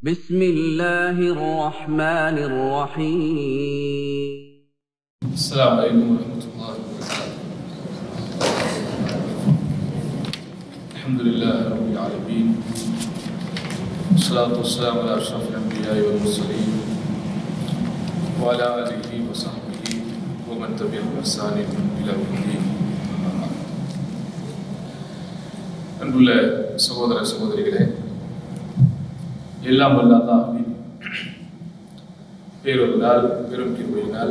بسم الله الرحمن الرحيم السلام عليكم ورحمة الله وبركاته الحمد لله رب العالمين والصلاة والسلام على أشرف الأنبياء والمرسلين وعلى آله وصحبه ومن تبعهم بإحسان إلى يوم الدين أما بعد. அன்புள்ள சகோதர சகோதரிகளே எல்லாம் வல்ல அல்லாஹ்வின் பேரொருளால் பெரும் கிருபையினால்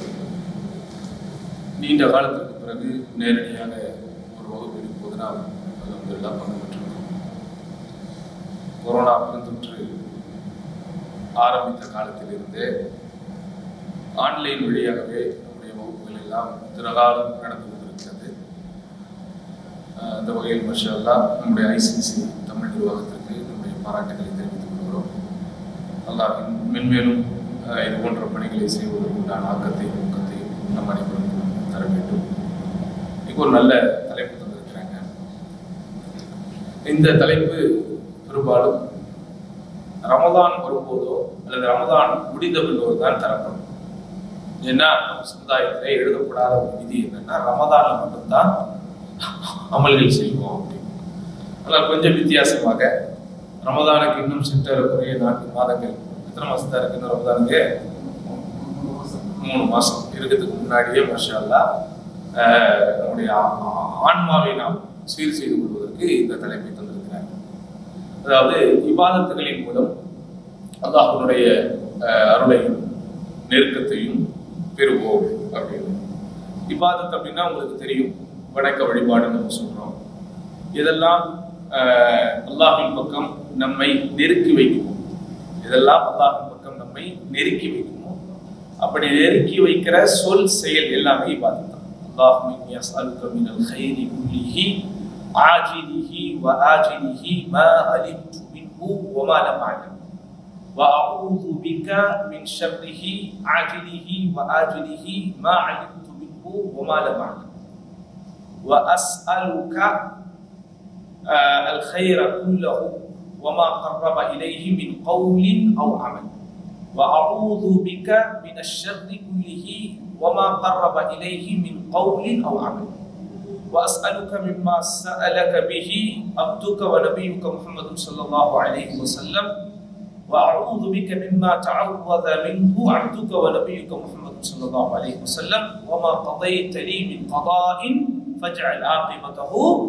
நீண்ட காலத்திற்கு பிறகு நேரடியாக ஒரு வகுப்பில் இப்போது நாம் அல்ஹம்துலில்லாஹ் பங்கு பெற்றிருக்கோம் கொரோனா பெருந்தொற்று ஆரம்பித்த காலத்திலிருந்தே ஆன்லைன் வழியாகவே நம்முடைய வகுப்புகள் எல்லாம் திரகாலம் நடந்து கொண்டிருக்கிறது அஹ் அந்த வகையில் மஷா அல்லாஹ் நம்முடைய ஐசிசி தமிழ் நிர்வாகத்திற்கு நம்முடைய பாராட்டுகளை தெரிவித்துக் கொள்கிறோம் அல்லாஹ் மென்மேலும் அஹ், இது போன்ற பணிகளை செய்வதற்கு உண்டான ஆக்கத்தை ஊக்கத்தை நம் அனைவருக்கும் தர வேண்டும் இப்போ ஒரு நல்ல தலைப்பு தந்திருக்கிறாங்க இந்த தலைப்பு பெரும்பாலும் ரமதான் வரும்போதோ அல்லது ரமதான் முடிந்த பின்னோ தான் தரப்படும் ஏன்னா நம்ம சமுதாயத்தில் எழுதப்படாத ஒரு விதி என்னன்னா ரமதான்ல மட்டும்தான் அமல்கள் செய்வோம் அப்படின்னு ஆனால் கொஞ்சம் வித்தியாசமாக ரமதானுக்கு இன்னும் சிற்றக்குறைய நான்கு மாதங்கள் எத்தனை மாசத்தா இருக்கு இன்னும் ரமதானுக்கு மூணு மாசம் இருக்கிறதுக்கு முன்னாடியே மஷா அல்லாஹ், ஆஹ், நம்முடைய ஆ- ஆ- ஆன்மாவை நாம் சீர் செய்து கொள்வதற்கு இந்த தலைப்பை தந்திருக்கிறார் அதாவது இபாதத்துகளின் மூலம் அல்லாஹ்வுடைய ஆஹ், அருளையும் நெருக்கத்தையும் பெறுவோம் அப்படின்னு இபாதத் அப்படின்னா உங்களுக்கு தெரியும் வணக்க வழிபாடுன்னு நம்ம சொல்றோம் இதெல்லாம் ஆஹ், அல்லாஹ்வின் பக்கம் நம்மை நெருக்கி வைக்குமோ இதெல்லாம் அல்லாஹ்வின் பக்கம் நம்மை நெருக்கி வைக்குமோ அப்படி நெருக்கி வைக்கிற சொல் செயல் எல்லாமே இபாதத் தான் அல்லாஹ் இன்னி அஸ்அலுக மினல் கைரி குல்லிஹி ஆஜிலிஹி வ ஆஜிலிஹி மா அலிம்து மின்ஹு வ மா லம் அலம் وأعوذ بك من شره عاجله وآجله ما علمت منه وما لم أعلم وأسألك آه، الخير كله وما قرب إليه من قول أو عمل وأعوذ بك من الشر كله وما قرب إليه من قول أو عمل وأسألك مما سألك به عبدك ونبيك محمد صلى الله عليه وسلم وأعوذ بك مما تعوذ منه عبدك ونبيك محمد صلى الله عليه وسلم وما قضيت لي من قضاء فاجعل عاقبته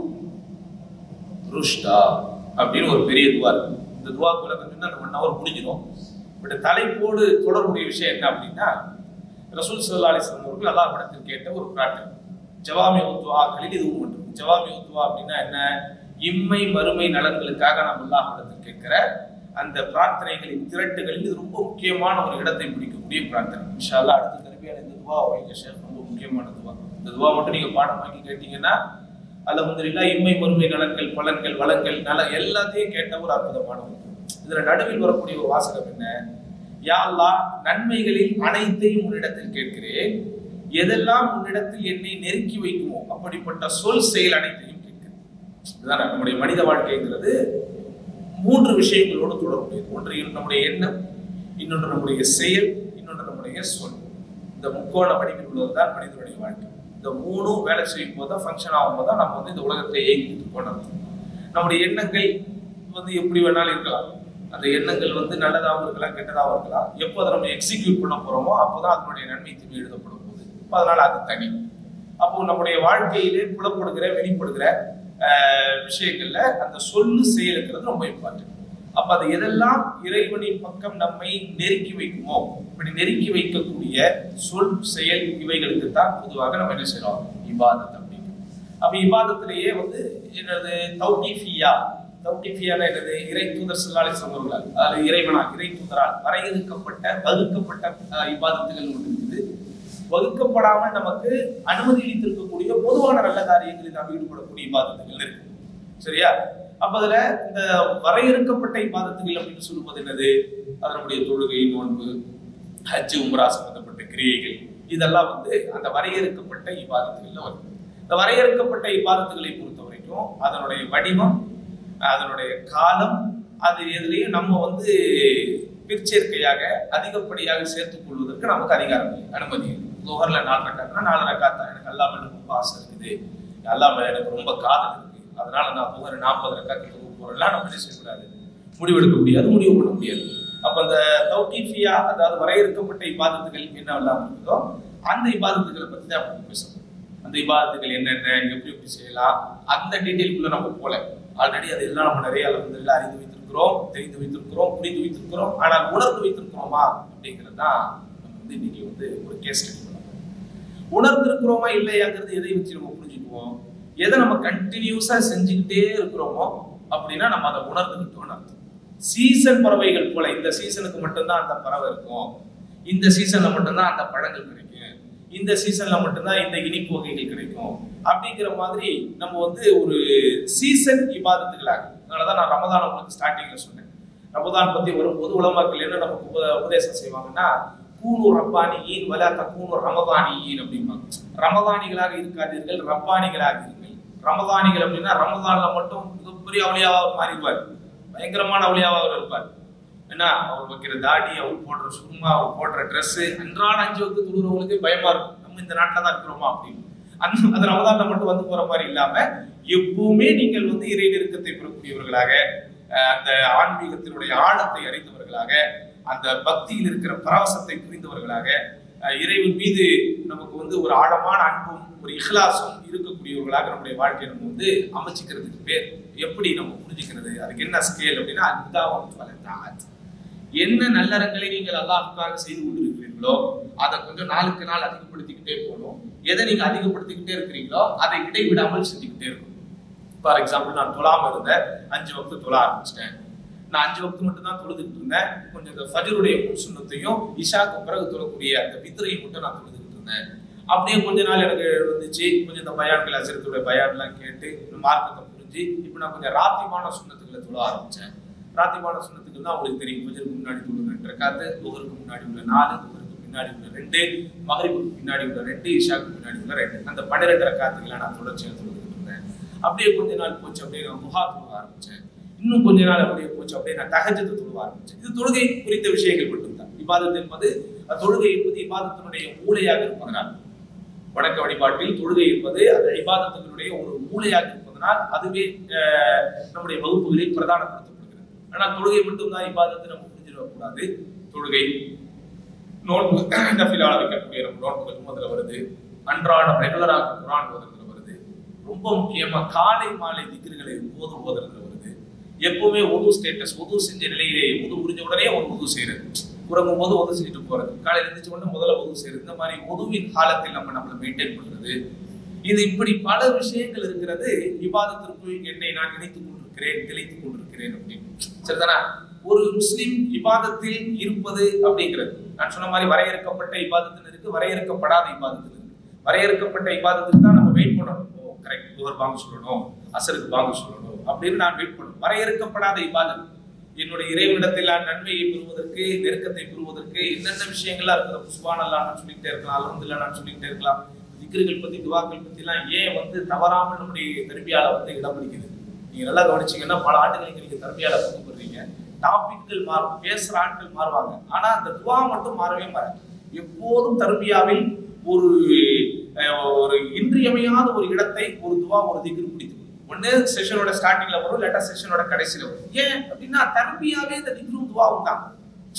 ருஷ்டா அப்படின்னு ஒரு பெரிய துவா இருக்கு இந்த துவாக்குள்ள கொஞ்சம் ஒன் ஹவர் முடிஞ்சிடும் பட் தலைப்போடு தொடர்புடைய விஷயம் என்ன அப்படின்னா ரசூல் சல்லா அலிஸ்லாம் அவர்கள் அல்லாஹ் படத்தில் கேட்ட ஒரு பிரார்த்தனை ஜவாமி துவாக்களில் இதுவும் ஒன்று ஜவாமி துவா அப்படின்னா என்ன இம்மை மறுமை நலன்களுக்காக நாம் அல்லாஹ் படத்தில் கேட்கிற அந்த பிரார்த்தனைகளின் திரட்டுகளில் இது ரொம்ப முக்கியமான ஒரு இடத்தை பிடிக்கக்கூடிய பிரார்த்தனை இன்ஷா அல்லாஹ் அடுத்த தரப்பியான இந்த துவா வைங்க ஷேர் ரொம்ப முக்கியமான துவா இந்த துவா மட்டும் நீங்க பாடமாக்கி கேட்டீங்கன்னா அலமதுல்லா இம்மை மறுமை நலன்கள் பலன்கள் வளங்கள் நல எல்லாத்தையும் கேட்ட ஒரு அற்புதமான ஒரு இதுல நடுவில் வரக்கூடிய ஒரு வாசகம் என்ன யா அல்லாஹ் நன்மைகளில் அனைத்தையும் உன்னிடத்தில் கேட்கிறேன் எதெல்லாம் உன்னிடத்தில் என்னை நெருக்கி வைக்குமோ அப்படிப்பட்ட சொல் செயல் அனைத்தையும் கேட்கிறேன் இதுதான் நம்முடைய மனித வாழ்க்கைங்கிறது மூன்று விஷயங்களோடு தொடர்புடையது ஒன்று நம்முடைய எண்ணம் இன்னொன்று நம்முடைய செயல் இன்னொன்று நம்முடைய சொல் இந்த முக்கோண வடிவில் உள்ளதுதான் மனிதனுடைய வாழ்க்கை இந்த மூணும் வேலை செய்யும் போது தான் ஃபங்க்ஷன் ஆகும்போது தான் நம்ம வந்து இந்த உலகத்தை இயங்கிட்டு இருக்கோம்னு அர்த்தம் நம்முடைய எண்ணங்கள் வந்து எப்படி வேணாலும் இருக்கலாம் அந்த எண்ணங்கள் வந்து நல்லதாகவும் இருக்கலாம் கெட்டதாகவும் இருக்கலாம் எப்போ அதை நம்ம எக்ஸிக்யூட் பண்ண போறோமோ அப்போதான் அதனுடைய நன்மை தீமை எழுதப்படும் போது அப்போ அதனால அது தனி அப்போ நம்முடைய வாழ்க்கையிலே புலப்படுகிற வெளிப்படுகிற ஆஹ், விஷயங்கள்ல அந்த சொல்லு செயலுங்கிறது ரொம்ப இம்பார்ட்டன்ட் அப்ப அது எதெல்லாம் இறைவனின் பக்கம் நம்மை நெருக்கி வைக்குமோ இப்படி நெருக்கி வைக்கக்கூடிய சொல் செயல் இவைகளுக்கு தான் பொதுவாக நம்ம என்ன செய்யறோம் இபாதத் அப்படின்னு அப்ப இபாதத்திலேயே வந்து என்னது தௌகிஃபியா தௌகிஃபியான என்னது இறை தூதர் சில்லாலை சமூகங்கள் அது இறைவனா இறை தூதரால் வரையறுக்கப்பட்ட வகுக்கப்பட்ட அஹ், இபாதத்துகள் ஒன்று இருக்குது வகுக்கப்படாமல் நமக்கு அனுமதி அளித்திருக்கக்கூடிய பொதுவான நல்ல காரியங்களில் நாம் ஈடுபடக்கூடிய இபாதத்துகள் இருக்கு சரியா அப்ப அதுல இந்த வரையறுக்கப்பட்ட இபாதத்துகள் அப்படின்னு சொல்லும்போது என்னது அது நம்முடைய தொழுகை நோன்பு ஹஜ் உம்ரா சம்பந்தப்பட்ட கிரியைகள் இதெல்லாம் வந்து அந்த வரையறுக்கப்பட்ட இபாதத்துகள்ல வரும் இந்த வரையறுக்கப்பட்ட இபாதத்துகளை பொறுத்த வரைக்கும் அதனுடைய வடிவம் அதனுடைய காலம் அது எதுலேயும் நம்ம வந்து பிற்சேர்க்கையாக அதிகப்படியாக சேர்த்துக் கொள்வதற்கு நமக்கு அதிகாரம் இல்லை அனுமதி இல்லை லோகர்ல நாலு ரக்காத்துனா நாலு ரக்காத்தா எனக்கு அல்லா மேல ரொம்ப ஆசை இருக்குது அல்லா மேல எனக்கு ரொம்ப காதல் இருக்கு அதனால நான் லோகர் நாற்பது ரக்காத்து தொகுப்பு போறேன்லாம் நம்ம என்ன செய்யக்கூடாது முடிவெடுக்க முடியாது முடிவு பண்ண முடியாது அப்ப அந்த தௌகீஃபியா அதாவது வரையறுக்கப்பட்ட இபாதத்துகள் என்னெல்லாம் இருக்குதோ அந்த இபாதத்துகளை பத்தி தான் நம்ம பேசணும் அந்த இபாதத்துகள் என்னென்ன எப்படி எப்படி செய்யலாம் அந்த டீட்டெயிலுக்குள்ள நம்ம போல ஆல்ரெடி அதெல்லாம் நம்ம நிறைய அளவுகளில் அறிந்து வைத்திருக்கிறோம் தெரிந்து வைத்திருக்கிறோம் புரிந்து வைத்திருக்கிறோம் ஆனால் உணர்ந்து வைத்திருக்கிறோமா அப்படிங்கிறது தான் நம்ம வந்து இன்னைக்கு வந்து ஒரு கேஸ் ஸ்டடி பண்ணலாம் உணர்ந்திருக்கிறோமா இல்லையாங்கிறது எதை வச்சு நம்ம புரிஞ்சுக்குவோம் எதை நம்ம கண்டினியூஸா செஞ்சுக்கிட்டே இருக்கிறோமோ அப்படின்னா நம்ம அதை உணர்ந்துக்கிட்டோம்னு அர்த்தம் சீசன் பறவைகள் போல இந்த சீசனுக்கு மட்டும்தான் அந்த பறவை இருக்கும் இந்த சீசன்ல மட்டும்தான் அந்த பழங்கள் கிடைக்கும் இந்த சீசன்ல மட்டும்தான் இந்த இனிப்பு வகைகள் கிடைக்கும் அப்படிங்கிற மாதிரி நம்ம வந்து ஒரு சீசன் இபாதத்துகளாக அதனாலதான் நான் ரமதான் உங்களுக்கு ஸ்டார்டிங்ல சொன்னேன் ரமதான் பத்தி வரும்போது உலமாக்கள் என்ன நமக்கு உப- உபதேசம் செய்வாங்கன்னா கூனு ரப்பானியின் வலா தக்கூனு ரமதானியின் அப்படிம்பாங்க ரமதானிகளாக இருக்காதீர்கள் ரப்பானிகளாக இருங்கள் ரமதானிகள் அப்படின்னா ரமதான்ல மட்டும் மிகப்பெரிய அவளியாவாக மாறிடுவார் பயங்கரமான அவளியாவாக இருப்பார் என்ன அவர் வைக்கிற தாடி அவர் போடுற சுருமா அவர் போடுற Dress அன்றாட அஞ்சு வகுத்து தொழுறவங்களுக்கு பயமா இருக்கும் நம்ம இந்த நாட்டில தான் இருக்கிறோமா அப்படின்னு அந்த அது ரமதான்ல மட்டும் வந்து போற மாதிரி இல்லாம எப்பவுமே நீங்கள் வந்து இறை நெருக்கத்தை பெறக்கூடியவர்களாக அஹ், அந்த ஆன்மீகத்தினுடைய ஆழத்தை அறிந்தவர்களாக அந்த பக்தியில் இருக்கிற பரவசத்தை புரிந்தவர்களாக அஹ், இறைவன் மீது நமக்கு வந்து ஒரு ஆழமான அன்பும் ஒரு இஹ்லாசும் இருக்கக்கூடியவர்களாக நம்முடைய வாழ்க்கையை நம்ம வந்து அமைச்சிக்கிறதுக்கு பேர் எப்படி நம்ம புரிஞ்சுக்கிறது அதுக்கு என்ன ஸ்கேல் அப்படின்னா அல்லாஹ் என்ன நல்லறங்களை நீங்கள் அல்லாஹுக்காக செய்து கொண்டிருக்கிறீர்களோ அதை கொஞ்சம் நாளுக்கு நாள் அதிகப்படுத்திக்கிட்டே போகணும் எதை நீங்க அதிகப்படுத்திக்கிட்டே இருக்கிறீங்களோ அதை இடைவிடாமல் செஞ்சுக்கிட்டே இருக்கணும் ஃபார் எக்ஸாம்பிள் நான் தொழாம இருந்தேன் அஞ்சு வகுத்து தொழ ஆரம்பிச்சிட்டேன் நான் அஞ்சு வகுத்து மட்டும் தான் தொழுதுகிட்டு இருந்தேன் கொஞ்சம் இந்த ஃபஜருடைய முன்சுண்ணத்தையும் இஷாக்கு பிறகு தொழக்கூடிய அந்த பித்திரையும் மட்டும் நான் தொழுதுகிட்டு இருந்தேன் அப்படியே கொஞ்ச நாள் எனக்கு வந்துச்சு கொஞ்சம் இந்த பயான்கள் அசரத்துடைய பயான்லாம் கேட்டு இந்த மார்க்கத்தை புரிஞ்சு இப்போ நான் கொஞ்சம் ராத்திமான சுண்ணத்துக்களை தொழ ஆரம்பிச்சேன் ராத்திமான சுண்ணத்துக்கு தான் உங்களுக்கு தெரியும் ஃபஜருக்கு முன்னாடி தொழு ரெண்டு ரக்காத்து துஹருக்கு முன்னாடி உள்ள நாலு துஹருக்கு பின்னாடி உள்ள ரெண்டு மகரிபுக்கு பின்னாடி உள்ள ரெண்டு இஷாக்கு பின்னாடி உள்ள ரெண்டு அந்த பன்னிரெண்டு ரக்காத்துகளை நான் தொடர்ச்சியாக தொழுதுகிட்டு இருந்தேன் அப்படியே கொஞ்ச நாள் போச்சு அப்படியே நான் முகா தொழுக ஆரம்பிச்சேன் இன்னும் கொஞ்ச நாள் அப்படியே போச்சு அப்படியே நான் தகஜத்தை தொழுவ ஆரம்பிச்சேன் இது தொழுகை குறித்த விஷயங்கள் மட்டும்தான் இபாதத் என்பது அஹ், தொழுகை என்பது இபாதத்தினுடைய மூளையாக இருப்பதனால் வணக்க வழிபாட்டில் தொழுகை என்பது அந்த இபாதத்தினுடைய ஒரு மூளையாக இருப்பதனால் அதுவே அஹ், நம்முடைய வகுப்புகளில் பிரதானப்படுத்தப்படுகிறது ஆனால் தொழுகை மட்டும்தான் இபாதத்தை நம்ம புரிஞ்சிடக்கூடாது தொழுகை நோன்பு நஃபிலால வைக்கக்கூடிய நம்ம நோன்புகளுக்கும் அதுல வருது அன்றாடம் ரெகுலராக குரான் ஓதுறதுல வருது ரொம்ப முக்கியமா காலை மாலை திக்ருகளை போது ஓதுறதுல வருது எப்பவுமே உது ஸ்டேட்டஸ் உது செஞ்ச நிலையிலே உது முடிஞ்ச உடனே ஒரு உது செய்யறது உறங்கும் போது உது செஞ்சுட்டு போறது காலையில எழுந்திரிச்ச உடனே முதல்ல உது செய்யறது இந்த மாதிரி உதுவின் காலத்தில் நம்ம நம்மளை மெயின்டைன் பண்றது இது இப்படி பல விஷயங்கள் இருக்கிறது விவாதத்திற்குள் என்னை நான் இணைத்துக் கொண்டிருக்கிறேன் தெளித்துக் கொண்டிருக்கிறேன் அப்படின்னு சரிதானா ஒரு முஸ்லிம் இபாதத்தில் இருப்பது அப்படிங்கிறது நான் சொன்ன மாதிரி வரையறுக்கப்பட்ட இபாதத்தில் இருக்கு வரையறுக்கப்படாத இபாதத்தில் இருக்கு வரையறுக்கப்பட்ட இபாதத்துக்கு தான் நம்ம வெயிட் பண்ணணும் ஓ கரெக்ட் இவர் பாங்க சொல்லணும் அசருக்கு பாங்க சொல்லணும் அப்படின்னு நான் வெயிட் பண்ணணும் வரையறுக்கப்படாத இபாதத் என்னுடைய இறைவனிடத்தில் நான் நன்மையை பெறுவதற்கு நெருக்கத்தை பெறுவதற்கு என்னென்ன விஷயங்கள்லாம் இருக்குது சுபான் அல்லா நான் சொல்லிக்கிட்டே இருக்கலாம் அலமதுல்லா நான் சொல்லிக்கிட்டே இருக்கலாம் திக்ருகள் பத்தி துவாக்கள் பத்தி எல்லாம் ஏன் வந்து தவறாமல் நம்முடைய தர்பியால வந்து இடம் பிடிக்குது நீங்க நல்லா கவனிச்சீங்கன்னா பல ஆண்டுகளுக்கு நீங்க தர்பியால பங்கு பெறுறீங்க டாபிக்கள் மாறும் பேசுற ஆட்கள் மாறுவாங்க ஆனா அந்த துவா மட்டும் மாறவே மாறாது எப்போதும் தர்பியாவில் ஒரு அஹ், ஒரு இன்றியமையாத ஒரு இடத்தை ஒரு துவா ஒரு திக்ரு பிடித்து ஒண்ணு செஷனோட ஸ்டார்டிங்ல வரும் இல்லாட்டா செஷனோட கடைசியில வரும் ஏன் அப்படின்னா தர்பியாவே இந்த திக்ரும் துவாவும் தான்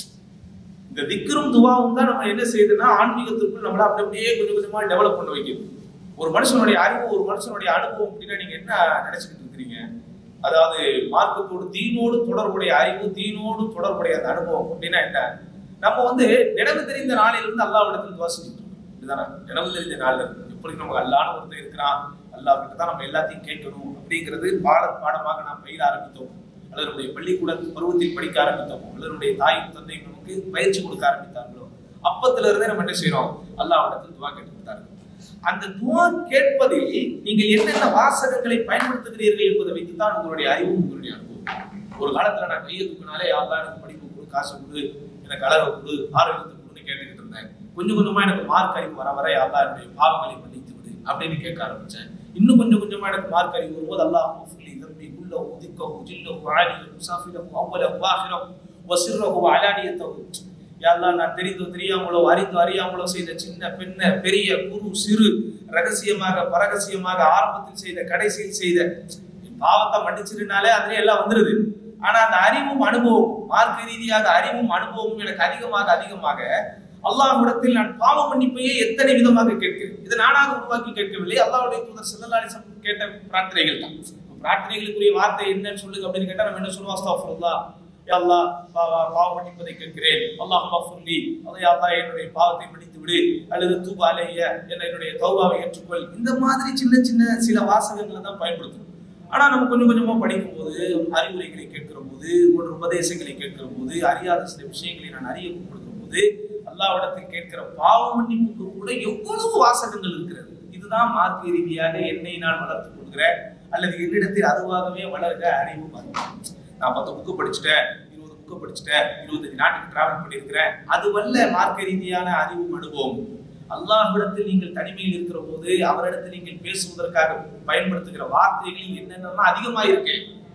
இந்த திக்ரும் துவாவும் தான் நம்ம என்ன செய்யுதுன்னா ஆன்மீகத்திற்குள் நம்மள அப்படி அப்படியே கொஞ்சம் கொஞ்சமா டெவலப் பண்ண வைக்குது ஒரு மனுஷனுடைய அறிவு ஒரு மனுஷனுடைய அனுபவம் அப்படின்னா நீங்க என்ன நினைச்சுக்கிட்டு இருக்கிறீங்க அதாவது மார்க்கத்தோடு தீனோடு தொடர்புடைய அறிவு தீனோடு தொடர்புடைய அந்த அனுபவம் அப்படின்னா என்ன நம்ம வந்து நினைவு தெரிந்த நாளிலிருந்து அல்லாவிடத்தில் துவா செஞ்சுட்டு இருக்கோம் இதுதானே நினைவு தெரிந்த நாள்ல இருந்து எப்படி நமக்கு அல்லான்னு ஒருத்தர் இருக்கிறான் அல்லாஹ் கிட்ட தான் நம்ம எல்லாத்தையும் கேட்கணும் அப்படிங்கிறது பாட பாடமாக நாம் பயிர ஆரம்பித்தோம் அல்லது நம்முடைய பள்ளிக்கூட பருவத்தில் படிக்க ஆரம்பித்தோமோ அல்லது நம்முடைய தாயும் தந்தையும் நமக்கு பயிற்சி கொடுக்க ஆரம்பித்தார்களோ அப்பத்துல இருந்தே நம்ம என்ன செய்யறோம் அல்லாஹ்விடத்தில் துவா கேட்டுக்கிட்டாரு அந்த துவா கேட்பதில் நீங்கள் என்னென்ன வாசகங்களை பயன்படுத்துகிறீர்கள் என்பதை வைத்துத்தான் உங்களுடைய அறிவும் உங்களுடைய அனுபவம் ஒரு காலத்துல நான் கையை தூக்கினாலே யாரெல்லாம் எனக்கு படிப்பு கொடு காசு கொடு எனக்கு அழகை கொடு ஆரோக்கியத்தை கொடுன்னு கேட்டுக்கிட்டு இருந்தேன் கொஞ்சம் கொஞ்சமா எனக்கு மார்க் அறிவு வர வர யாரெல்லாம் என்னுடைய பாவங்களை மன்னித்து விடு அப்படின்னு கேட்க ஆரம்பிச்சேன் இன்னும் கொஞ்சம் கொஞ்சமா எனக்கு மார்க் அறிவு வரும்போது அல்லாஹ் தம்பி كله ذكره جله عاليه مسافره اوله واخره وسره وعلانيته யா அல்லாஹ் நான் தெரிந்தோ தெரியாமலோ அறிந்தோ அறியாமலோ செய்த சின்ன பெண்ண பெரிய குரு சிறு ரகசியமாக பரகசியமாக ஆரம்பத்தில் செய்த கடைசியில் செய்த பாவத்தை மன்னிச்சிருனாலே அதுல எல்லாம் வந்துருது ஆனா அந்த அறிவும் அனுபவம் மார்க்க ரீதியாக அறிவும் அனுபவமும் எனக்கு அதிகமாக அதிகமாக அல்லாஹ்விடத்தில் நான் பாவ மன்னிப்பையே எத்தனை விதமாக கேட்கிறேன் இதை நானாக உருவாக்கி கேட்கவில்லை அல்லாஹ்வுடைய தூதர் ஸல்லல்லாஹு அலைஹி வஸல்லம் கேட்ட பிரார்த்தனைகள் தான் பிரார்த்தனைகளுக்குரிய வார்த்தை என்னன்னு சொல்லுங்க அப்படின்னு கேட்டா நம்ம என்ன சொல்லுவோம் அஸ்தக்ஃபிருல்லாஹ் யா அல்லாஹ் பாவ பாவ மன்னிப்பதை கேட்கிறேன் அல்லாஹ் மஃபுல்லி அதை யா அல்லாஹ் என்னுடைய பாவத்தை மன்னித்து விடு அல்லது தூபா அலைய என்ன என்னுடைய தௌபாவை ஏற்றுக்கொள் இந்த மாதிரி சின்ன சின்ன சில வாசகங்களை தான் பயன்படுத்தணும் ஆனா நம்ம கொஞ்சம் கொஞ்சமா படிக்கும் போது அறிவுரைகளை கேட்கிற போது ஒரு உபதேசங்களை கேட்கிற போது அறியாத சில விஷயங்களை நான் அறிய கொடுக்கிற போது அல்லாவிடத்தில் கேட்கிற பாவ மன்னிப்புக்கு கூட எவ்வளவு வாசகங்கள் இருக்கிறது இதுதான் மார்க்க ரீதியாக என்னை நான் வளர்த்துக் கொள்கிறேன் அல்லது என்னிடத்தில் அதுவாகவே வளர்க அறிவு மரணம் நான் பத்து புக்கு படிச்சுட்டேன் இருபது புக்கு படிச்சுட்டேன் இருபத்தஞ்சு நாட்டுக்கு டிராவல் பண்ணியிருக்கிறேன் அதுவல்ல மார்க்க ரீதியான அறிவும் அனுபவம் அல்லாஹ்விடத்தில் நீங்கள் தனிமையில் இருக்கிற போது அவரிடத்தில் நீங்கள் பேசுவதற்காக பயன்படுத்துகிற வார்த்தைகள் என்னென்னலாம் அதிகமா இருக்கு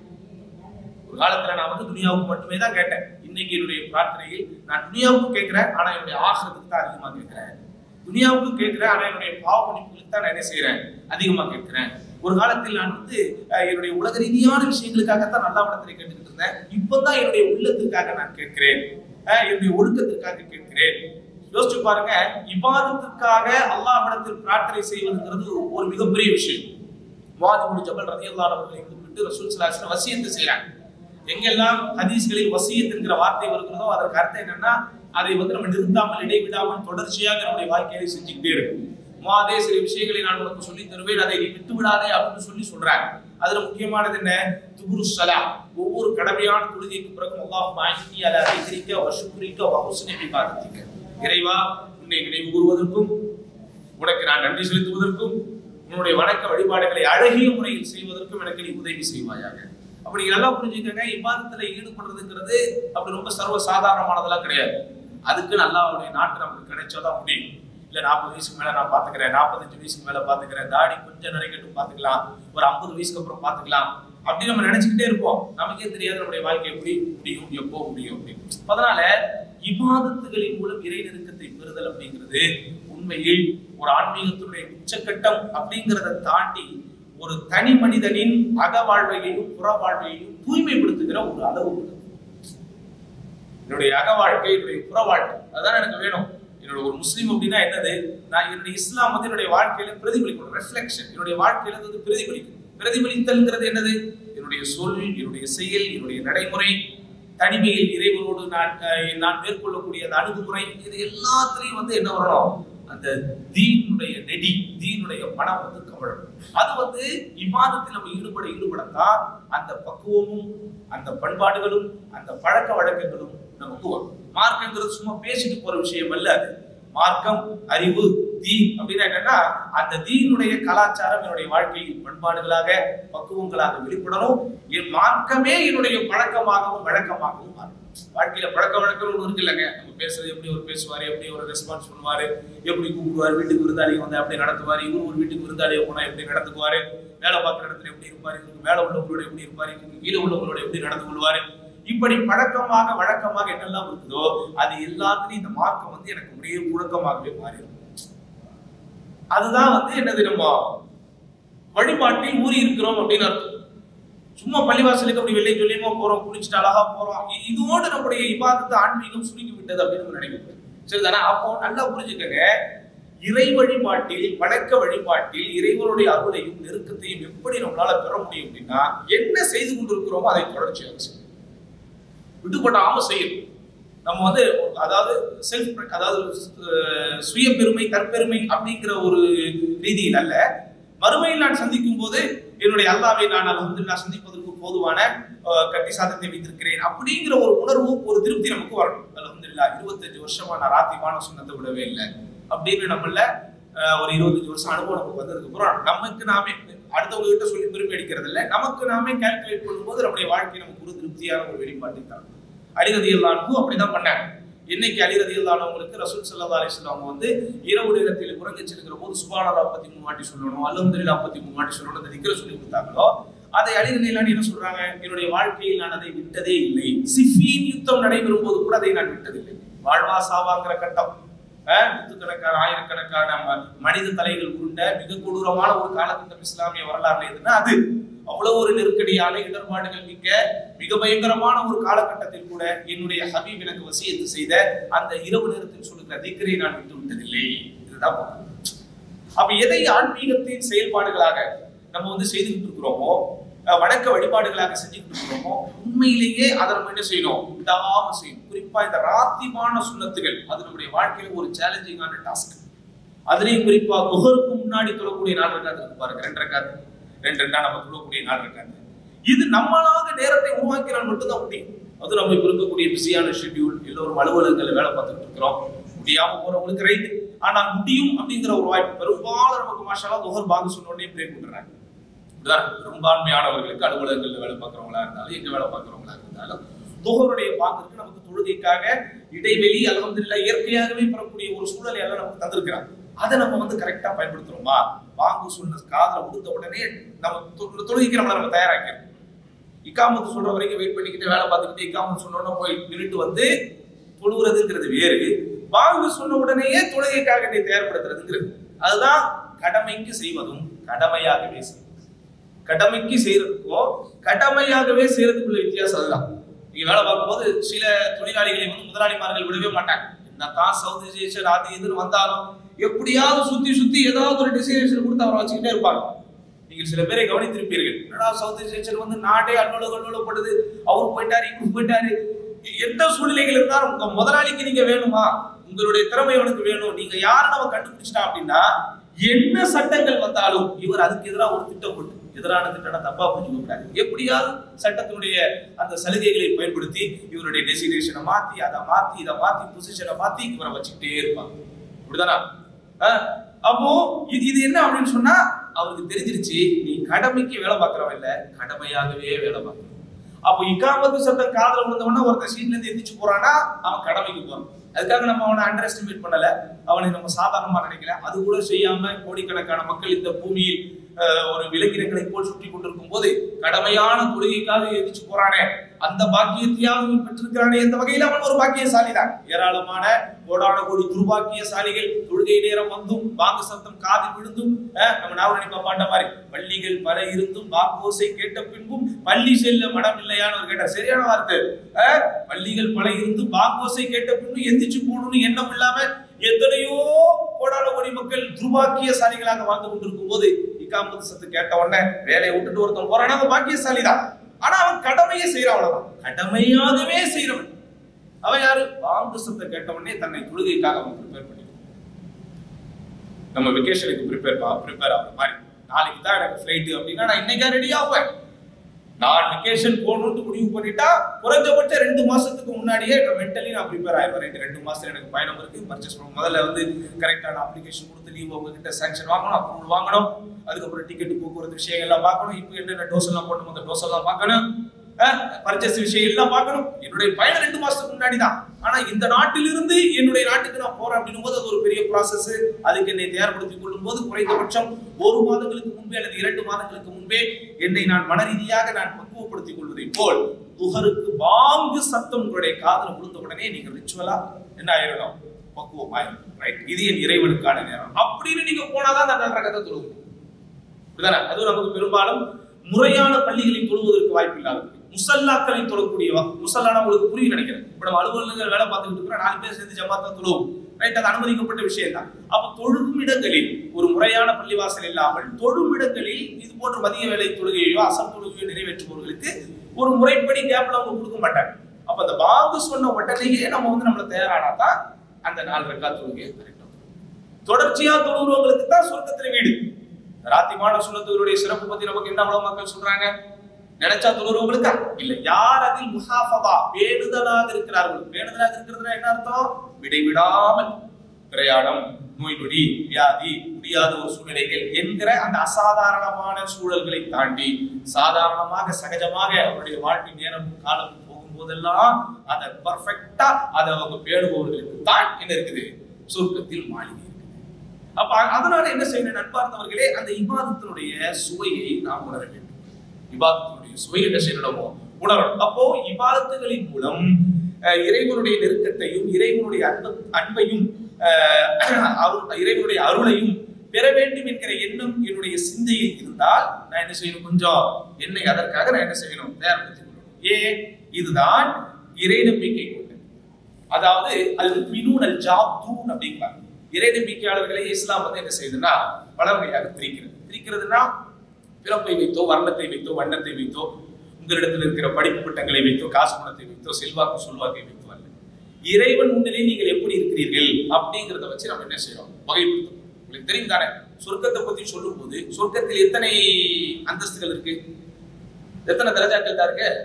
ஒரு காலத்துல நான் வந்து துனியாவுக்கு மட்டுமே தான் கேட்டேன் இன்னைக்கு என்னுடைய பிரார்த்தனையில் நான் துனியாவுக்கும் கேட்கிறேன் ஆனா என்னுடைய ஆசிரத்துக்கு தான் அதிகமா கேட்கிறேன் துனியாவுக்கும் கேட்கிறேன் ஆனா என்னுடைய பாவ மன்னிப்புகளுக்கு தான் நான் என்ன செய்யறேன் அதிகமா கேட்கிறேன் ஒரு காலத்தில் நான் வந்து அஹ், என்னுடைய உலக ரீதியான விஷயங்களுக்காகத்தான் நல்லா இடத்துல கேட்டுக்கிட்டு இருந்தேன் இப்பதான் என்னுடைய உள்ளத்திற்காக நான் கேட்கிறேன் அஹ், என்னுடைய ஒழுக்கத்திற்காக கேட்கிறேன் யோசிச்சு பாருங்க இபாதத்திற்காக அல்லாஹ்விடத்தில் பிரார்த்தனை செய்வதுங்கிறது ஒரு மிகப்பெரிய விஷயம் முவாதிபுல் ஜபல் ரதியல்லாஹு அவர்களை கூப்பிட்டு ரசூல் ஸல்லல்லாஹு அலைஹி வஸல்லம் வசியத்து செய்றாங்க எங்கெல்லாம் ஹதீஸ்களில் வசியத் என்கிற வார்த்தை வருகிறதோ அதற்கு அர்த்தம் என்னன்னா அதை வந்து நம்ம நிறுத்தாமல் இடைவிடாமல் தொடர்ச்சியாக நம்முடைய வாழ்க்கையில செஞ்சுக்கிட்டே இருக்கும் முவாதே சில விஷயங்களை நான் உனக்கு சொல்லி தருவேன் அதை நீ விட்டு விடாதே அப்படின்னு சொல்லி சொல்றாங்க அதுல முக்கியமானது என்ன துபுரு சலா ஒவ்வொரு கடமையான தொழுகைக்கு பிறகு அல்லாஹ் மாயினி அல ரைத்திரிக்க வசுக்குரிக்க வகுசனை விவாதிக்க இறைவா உன்னை நினைவு கூறுவதற்கும் உனக்கு நான் நன்றி செலுத்துவதற்கும் உன்னுடைய வணக்க வழிபாடுகளை அழகிய முறையில் செய்வதற்கும் எனக்கு நீ உதவி செய்வாயாக அப்படி நீங்க நல்லா புரிஞ்சுக்கங்க இபாதத்துல ஈடுபடுறதுங்கிறது அப்படி ரொம்ப சர்வ சாதாரணமானதெல்லாம் கிடையாது அதுக்கு நல்லா அவருடைய நாட்டு நமக்கு கிடைச்சாதான் முடியும் இல்ல நாற்பது வயசுக்கு மேல நான் பாத்துக்கிறேன் நாற்பத்தஞ்சு வயசுக்கு மேல பாத்துக்கிறேன் தாடி கொஞ்சம் நிறைக்கட்டும் பாத்துக்கலாம் ஒரு ஐம்பது வயசுக்கு அப்புறம் பாத்துக்கலாம் அப்படி நம்ம நினைச்சுக்கிட்டே இருப்போம் நமக்கே தெரியாது நம்முடைய வாழ்க்கை எப்படி முடியும் எப்போ முடியும் அப்படின்னு அதனால இபாதத்துகளின் மூலம் இறை நெருக்கத்தை பெறுதல் அப்படிங்கிறது உண்மையில் ஒரு ஆன்மீகத்தினுடைய உச்சக்கட்டம் அப்படிங்கிறத தாண்டி ஒரு தனி மனிதனின் அக வாழ்வையையும் புற வாழ்வையையும் தூய்மைப்படுத்துகிற ஒரு அளவு உள்ளது. என்னுடைய அக வாழ்க்கை என்னுடைய புற வாழ்க்கை அதான் எனக்கு வேணும் என்னோட ஒரு முஸ்லீம் அப்படின்னா என்னது நான் என்னுடைய இஸ்லாம் வந்து என்னுடைய வாழ்க்கையில பிரதிபலிக்கணும் ரெஃப்ளெக்ஷன் என்னுடைய வாழ்க்கையில அது வந்து பிரதிபலிக்கும் பிரதிபலித்தல்ங்கிறது என்னது என்னுடைய சொல் என்னுடைய செயல் என்னுடைய நடைமுறை தனிமையில் இறைவனோடு நான் அஹ், நான் மேற்கொள்ளக்கூடிய அந்த அணுகுமுறை இது எல்லாத்துலயும் வந்து என்ன வரணும் அந்த தீனுடைய நெடி தீனுடைய பணம் வந்து கமழணும் அது வந்து இமாதத்தில் நம்ம ஈடுபட ஈடுபடத்தான் அந்த பக்குவமும் அந்த பண்பாடுகளும் அந்த பழக்க வழக்கங்களும் நமக்கு வரும் மார்க்கங்கிறது சும்மா பேசிட்டு போற விஷயம் அல்ல அது மார்க்கம் அறிவு தீன் அப்படின்னா என்னன்னா அந்த தீனுடைய கலாச்சாரம் என்னுடைய வாழ்க்கையில் பண்பாடுகளாக பக்குவங்களாக வெளிப்படணும் என் மார்க்கமே என்னுடைய பழக்கமாகவும் வழக்கமாகவும் மாறும் வாழ்க்கையில பழக்க வழக்கம் ஒன்று இருக்கு இல்லைங்க நம்ம பேசுறது எப்படி ஒரு பேசுவாரு எப்படி ஒரு ரெஸ்பான்ஸ் பண்ணுவாரு எப்படி கூப்பிடுவாரு வீட்டுக்கு விருந்தாளி வந்து அப்படி நடத்துவாரு இவரு ஒரு வீட்டுக்கு விருந்தாளியை போனா எப்படி நடந்துக்குவாரு வேலை பார்க்குற இடத்துல எப்படி இருப்பாரு இவருக்கு மேல உள்ளவங்களோட எப்படி இருப்பாரு இவருக்கு கீழே உள்ளவங்களோட எப்படி நடந்து கொள்வாரு இப்படி பழக்கமாக வழக்கமாக என்னெல்லாம் இருக்குதோ அது எல்லாத்துலயும் இந்த மார்க்கம் வந்து எனக்கு ஒரே புழக்கமாகவே மாறிடும் அதுதான் வந்து என்னது நம்ம வழிபாட்டில் ஊறி இருக்கிறோம் அப்படின்னு அர்த்தம் சும்மா பள்ளிவாசலுக்கு அப்படி வெள்ளை சொல்லியமா போறோம் குளிச்சுட்டு அழகா போறோம் இ- இதோடு நம்முடைய இபாதத்து ஆன்மீகம் சுருங்கி விட்டது அப்படின்னு நம்ம நினைக்கிறோம் சரிதானே அப்போ நல்லா புரிஞ்சுக்கங்க இறை வழிபாட்டில் வணக்க வழிபாட்டில் இறைவனுடைய அருளையும் நெருக்கத்தையும் எப்படி நம்மளால பெற முடியும் அப்படின்னா என்ன செய்து கொண்டிருக்கிறோமோ அதை தொடர்ச்சியாக செய்யணும் விடுபடாம செய்யணும் நம்ம வந்து அதாவது செல்ஃப் அதாவது அஹ், சுய பெருமை தற்பெருமை அப்படிங்கிற ஒரு ரீதியில் அல்ல மறுமையில் நான் சந்திக்கும் போது என்னுடைய அல்லாவை நான் அல்ஹம்துலில்லாஹ் சந்திப்பதற்கு போதுவான அஹ், கட்டி சாதத்தை வைத்திருக்கிறேன் அப்படிங்கிற ஒரு உணர்வு ஒரு திருப்தி நமக்கு வரணும் அல்ஹம்துலில்லாஹ் இருபத்தஞ்சு வருஷமா நான் ராத்திமான சுண்ணத்தை விடவே இல்லை அப்படின்னு நம்மள அஹ், ஒரு இருபத்தஞ்சு வருஷம் அனுபவம் நமக்கு வந்ததுக்கு அப்புறம் நமக்கு நாமே அடுத்தவங்க கிட்ட சொல்லி பெருமை அடிக்கிறது இல்ல நமக்கு நாமே கால்குலேட் பண்ணும்போது நம்முடைய வாழ்க்கை நமக்கு ஒரு திருப்தியான ஒரு வெளிப்பாட்டை தரும் அலிரதி அல்லானுக்கும் அப்படிதான் பண்ணாங்க இன்னைக்கு அலிரதி அல்லானவங்களுக்கு ரசூல் சல்லா அலிஸ்லாம் அவங்க வந்து இரவு நேரத்தில் உறங்கிச்சிருக்கிற போது சுபானல்லா பத்தி மூணு வாட்டி சொல்லணும் அல்ஹம்துலில்லாஹ் பத்தி மூணு வாட்டி சொல்லணும் அந்த திக்கிற சொல்லி கொடுத்தாங்களோ அதை அலிரலிலான் என்ன சொல்றாங்க என்னுடைய வாழ்க்கையில் நான் அதை விட்டதே இல்லை சிஃபியின் யுத்தம் நடைபெறும் போது கூட அதை நான் விட்டதில்லை வாழ்வா சாவாங்கிற கட்டம் அஹ், நூற்றுக்கணக்கான ஆயிரக்கணக்கான ம- மனித தலைகள் கொண்ட மிக கொடூரமான ஒரு காலகட்டம் இஸ்லாமிய வரலாறு எதுன்னா அது அவ்வளவு ஒரு நெருக்கடியான இடர்பாடுகள் மிக்க மிக பயங்கரமான ஒரு காலகட்டத்தில் கூட என்னுடைய ஹபீப் எனக்கு வசியத்து செய்த அந்த இரவு நேரத்தில் சொல்லுகிற திக்கரை நான் விட்டு விட்டதில்லை இதுதான் பார்க்கணும். அப்ப எதை ஆன்மீகத்தின் செயல்பாடுகளாக நம்ம வந்து செய்துகிட்டு இருக்கிறோமோ அஹ், வணக்க வழிபாடுகளாக செஞ்சுக்கிட்டு இருக்கிறோமோ உண்மையிலேயே அதை நம்ம என்ன செய்யணும் விடாம செய்யணும் குறிப்பா இந்த ராத்திமான சுண்ணத்துகள் அது நம்முடைய வாழ்க்கையில ஒரு சேலஞ்சிங்கான டாஸ்க் அதுலயும் குறிப்பா குஹருக்கு முன்னாடி தொழக்கூடிய நாள் இருக்காது இருக்கு பாருங்க ரெண்டு ரக்காத்து ரெண்டு ரெண்டா நம்ம தொழக்கூடிய நாள் இருக்காது இது நம்மளாக நேரத்தை உருவாக்கினால் மட்டும்தான் முடியும் அது நம்ம இப்ப இருக்கக்கூடிய பிஸியான ஷெட்யூல் எல்லோரும் அலுவலகங்கள்ல வேலை பார்த்துட்டு இருக்கிறோம் முடியாம போறவங்களுக்கு ரைட் ஆனா முடியும் அப்படிங்கிற ஒரு வாய்ப்பு பெரும்பாலும் நமக்கு மாஷாலா துஹர் பாங்க சொன்ன உடனே பிரேக் பண்றாங்க உதாரணம், பெரும்பான்மையானவர்களுக்கு அலுவலகங்கள்ல வேலை பார்க்கறவங்களா இருந்தாலும் எங்க வேலை பார்க்கறவங்களா இருந்தாலும் துஹருடைய பாங்கிற்கு நமக்கு தொழுகைக்காக இடைவெளி அலமதுல்லா இயற்கையாகவே பெறக்கூடிய ஒரு சூழலை எல்லாம் நமக்கு தந்திருக்கிறாங்க அதை நம்ம வந்து கரெக்டா பயன்படுத்துறோமா வாங்கு சொன்ன காதல கொடுத்த உடனே நம்ம தொ- தொழுகைக்கு நம்மளை நம்ம தயாராக்கிறோம் இக்காமத்து சொல்ற வரைக்கும் வெயிட் பண்ணிக்கிட்டு வேலை பார்த்துக்கிட்டு இக்காமத்து சொன்ன உடனே போய் நின்றுட்டு வந்து தொழுகிறதுங்கிறது வேறு வாங்கு சொன்ன உடனேயே தொழுகைக்காக என்னை தயார்படுத்துறதுங்கிறது அதுதான் கடமைக்கு செய்வதும் கடமையாகவே செய்வது கடமைக்கு செய்யறதுக்கும் கடமையாகவே செய்யறதுக்குள்ள வித்தியாசம் அதுதான் நீங்க வேலை பார்க்கும்போது சில தொழிலாளிகளை வந்து முதலாளிமார்கள் விடவே மாட்டாங்க என்னதான் சவுத் ஏஷியன் அது இதுன்னு வந்தாலும் எப்படியாவது சுத்தி சுத்தி ஏதாவது ஒரு டெஸ்டினேஷன் கொடுத்து அவரை வச்சுக்கிட்டே இருப்பாங்க நீங்கள் சில பேரை கவனித்திருப்பீர்கள் என்னடா சவுத் ஏஷியன் வந்து நாடே அல்லோல அல்லோலப்படுது அவர் போயிட்டாரு இவர் போயிட்டாரு எந்த சூழ்நிலைகள் இருந்தாலும் உங்க முதலாளிக்கு நீங்க வேணுமா உங்களுடைய திறமை அவனுக்கு வேணும் நீங்க யாரை நம்ம கண்டுபிடிச்சிட்டா அப்படின்னா என்ன சட்டங்கள் வந்தாலும் இவர் அதுக்கு எதிராக ஒரு திட்டம் போட்டு எதிரான திட்டம் தப்பா புரிஞ்சுக்க கூடாது எப்படியாவது சட்டத்தினுடைய அந்த சலுகைகளை பயன்படுத்தி இவருடைய டெசினேஷனை மாத்தி அதை மாத்தி இதை மாத்தி பொசிஷனை மாத்தி இவரை வச்சுக்கிட்டே இருப்பாங்க இப்படிதானா அஹ், அப்போ இது இது என்ன அப்படின்னு சொன்னா அவருக்கு தெரிஞ்சிருச்சு நீ கடமைக்கு வேலை பார்க்கறவன் இல்ல கடமையாகவே வேலை பார்க்கணும் அப்போ இக்காமத்து சத்தம் காதல விழுந்தவன ஒருத்தன் சீட்ல இருந்து எந்திரிச்சு போறானா அவன் கடமைக்கு போறான் அதுக்காக நம்ம அவனை அண்டர் எஸ்டிமேட் பண்ணல அவனை நம்ம சாதாரணமா நினைக்கல அது கூட செய்யாம கோடிக்கணக்கான மக்கள் இந்த பூமியில் அஹ், ஒரு விலங்கினங்களை போல் சுற்றி கொண்டிருக்கும் போது கடமையான தொழுகைக்காக எதிர்த்து போறானே அந்த பாக்கியத்தையாவது இவன் பெற்றிருக்கிறானே எந்த வகையில் அவன் ஒரு பாக்கியசாலிதான் ஏராளமான கோடான கோடி துர்பாக்கியசாலிகள் தொழுகை நேரம் வந்தும் வாக்கு சத்தம் காதில் விழுந்தும் அஹ், நம்ம நாவரணி பாட்ட மாதிரி பள்ளிகள் பல இருந்தும் வாக்கோசை கேட்ட பின்பும் பள்ளி செல்ல மனம் இல்லையான்னு ஒரு கேட்ட சரியான வார்த்தை அஹ், பள்ளிகள் பல இருந்தும் வாக்கோசை கேட்ட பின்பும் எந்திரிச்சு போகணும்னு எண்ணம் இல்லாம எத்தனையோ கோடான கோடி மக்கள் துர்பாக்கியசாலிகளாக வாழ்ந்து கொண்டிருக்கும் போது இக்காமத்து சத்து கேட்ட உடனே வேலையை விட்டுட்டு ஒருத்தன் போறானா அவன் பாக்கியசாலி தான் ஆனா அவன் கடமையை செய்யறான் அவ்வளவுதான் கடமையாகவே செய்யறவன் அவன் யாரு வாங்கு சத்தை கேட்ட உடனே தன்னை தொழுகைக்காக அவன் ப்ரிப்பேர் பண்ணி நம்ம வெக்கேஷனுக்கு ப்ரிப்பேர் ப்ரிப்பேர் ஆகிற மாதிரி நாளைக்கு தான் எனக்கு ஃப்ளைட்டு அப்படின்னா நான் இன்னைக்கா ரெடி ஆவேன் நான் வெக்கேஷன் போகணும்னு முடிவு பண்ணிட்டா குறைஞ்சபட்சம் ரெண்டு மாசத்துக்கு முன்னாடியே மென்டலி நான் ப்ரிப்பேர் ஆயிடுவேன் ரெண்டு ரெண்டு மாசத்துல எனக்கு பயணம் இருக்கு பர்ச்சேஸ் பண்ண முதல்ல வந்து கரெக்டான அப்ளிகேஷன் கொடுத்து லீவ் உங்ககிட்ட சாங்ஷன் வாங்கணும் அப்ரூவல் வாங்கணும் அதுக்கப்புறம் டிக்கெட் போக்குவரத்து விஷயம் எல்லாம் பார்க்கணும் இப்போ என்னென்ன டோஸ் எல்லாம் போட்டு அந்த டோஸ் எல்லாம் பார்க்கணும் பர்ச்சேஸ் விஷயம் எல்லாம் பார்க்கணும் என்னுடைய பயணம் ரெண்டு மாசத்துக்கு முன்னாடி தான் ஆனா இந்த நாட்டிலிருந்து என்னுடைய நாட்டுக்கு நான் போறேன் அப்படின்னும் போது அது ஒரு பெரிய ப்ராசஸ் அதுக்கு என்னை தயார்படுத்திக் கொள்ளும் போது குறைந்தபட்சம் ஒரு மாதங்களுக்கு முன்பே அல்லது இரண்டு மாதங்களுக்கு முன்பே என்னை நான் மன ரீதியாக நான் பக்குவப்படுத்திக் கொள்வதை போல் துகருக்கு வாங்கு சத்தம் உங்களுடைய காதல விழுந்த உடனே நீங்க ரிச்சுவலா என்ன ஆயிரணும் பக்குவம் ஆயிரும் ரைட் இது என் இறைவனுக்கான நேரம் அப்படின்னு நீங்க போனாதான் அந்த நல்ல கதை தொழுக முடியும் இப்படிதானே அதுவும் நமக்கு பெரும்பாலும் முறையான பள்ளிகளில் தொழுவதற்கு வாய்ப்பு இல்லாதது முசல்லாக்களை தொழக்கூடியவா முசல்லானா உங்களுக்கு புரியும் நினைக்கிறேன் இப்ப நம்ம அலுவலகங்கள் வேலை பார்த்துக்கிட்டு இருக்கிறோம் நாலு பேர் சேர்ந்து ஜமாத்தா தொழுவோம் ரைட் அது அனுமதிக்கப்பட்ட விஷயம் தான் அப்ப தொழுகும் இடங்களில் ஒரு முறையான பள்ளிவாசல் இல்லாமல் தொழும் இடங்களில் இது போன்ற மதிய வேலை தொழுகையோ அசம் தொழுகையோ நிறைவேற்றுபவர்களுக்கு ஒரு முறைப்படி கேப்ல அவங்க கொடுக்க மாட்டாங்க அப்ப அந்த பாங்கு சொன்ன உடனேயே நம்ம வந்து நம்மள தயாரானா தான் அந்த நாலு ரெக்கா தொழுகையை கரெக்டா தொடர்ச்சியா தொழுகிறவங்களுக்கு தான் சொர்க்கத்துல வீடு ராத்திமான சுண்ணத்துகளுடைய சிறப்பு பத்தி நமக்கு என்ன அவ்வளவு மக்கள் சொல்றாங்க நினைச்சா தொழுறவங்களுக்கா இல்ல யார் அதில் முஹாஃபதா பேணுதலாக இருக்கிறார்கள் பேணுதலாக இருக்கிறதுனா என்ன அர்த்தம் விடைவிடாமல் பிரயாணம் நோய் நொடி வியாதி முடியாத ஒரு சூழ்நிலைகள் என்கிற அந்த அசாதாரணமான சூழல்களை தாண்டி சாதாரணமாக சகஜமாக அவருடைய வாழ்க்கை நேரம் காலம் போகும்போதெல்லாம் அதை பர்ஃபெக்டா அதை அவங்க பேணுபவர்களுக்கு தான் என்ன இருக்குது சொர்க்கத்தில் மாளிகை இருக்குது அப்ப அதனால என்ன செய்யணும் நண்பார்ந்தவர்களே அந்த இபாதத்தினுடைய சுவையை நாம் உணர வேண்டும் இபாதத்தினுடைய சுவை என்ன செய்யணுமோ உணரணும் அப்போ இபாதத்துகளின் மூலம் அஹ், இறைவனுடைய நெருக்கத்தையும் இறைவனுடைய அன்ப அன்பையும் அஹ், அருள் இறைவனுடைய அருளையும் பெற வேண்டும் என்கிற எண்ணம் என்னுடைய சிந்தையில் இருந்தால் நான் என்ன செய்யணும் கொஞ்சம் என்னை அதற்காக நான் என்ன செய்யணும் தயார்படுத்திக் கொள்ளணும் ஏன் இதுதான் இறை நம்பிக்கை கொண்டது அதாவது அது மினூனல் ஜாப் தூன் அப்படிங்கிறாங்க இறை நம்பிக்கையாளர்களை இஸ்லாம் வந்து என்ன செய்யுதுன்னா பல வகையாக பிரிக்கிறது பிரிக்கிறதுனா பிறப்பை வைத்தோ வர்ணத்தை வைத்தோ வண்ணத்தை வைத்தோ உங்களிடத்தில் இருக்கிற படிப்பு பட்டங்களை வைத்தோ காசு பணத்தை வைத்தோ செல்வாக்கு சொல்வாக்கை வைத்தோ அல்ல இறைவன் முன்னிலை நீங்கள் எப்படி இருக்கிறீர்கள் அப்படிங்கிறத வச்சு நம்ம என்ன செய்யறோம் வகைப்படுத்தோம் உங்களுக்கு தெரியும் தானே சொர்க்கத்தை பத்தி சொல்லும் போது சொர்க்கத்தில் எத்தனை அந்தஸ்துகள் இருக்கு எத்தனை தரஜாக்கள் தான் இருக்கு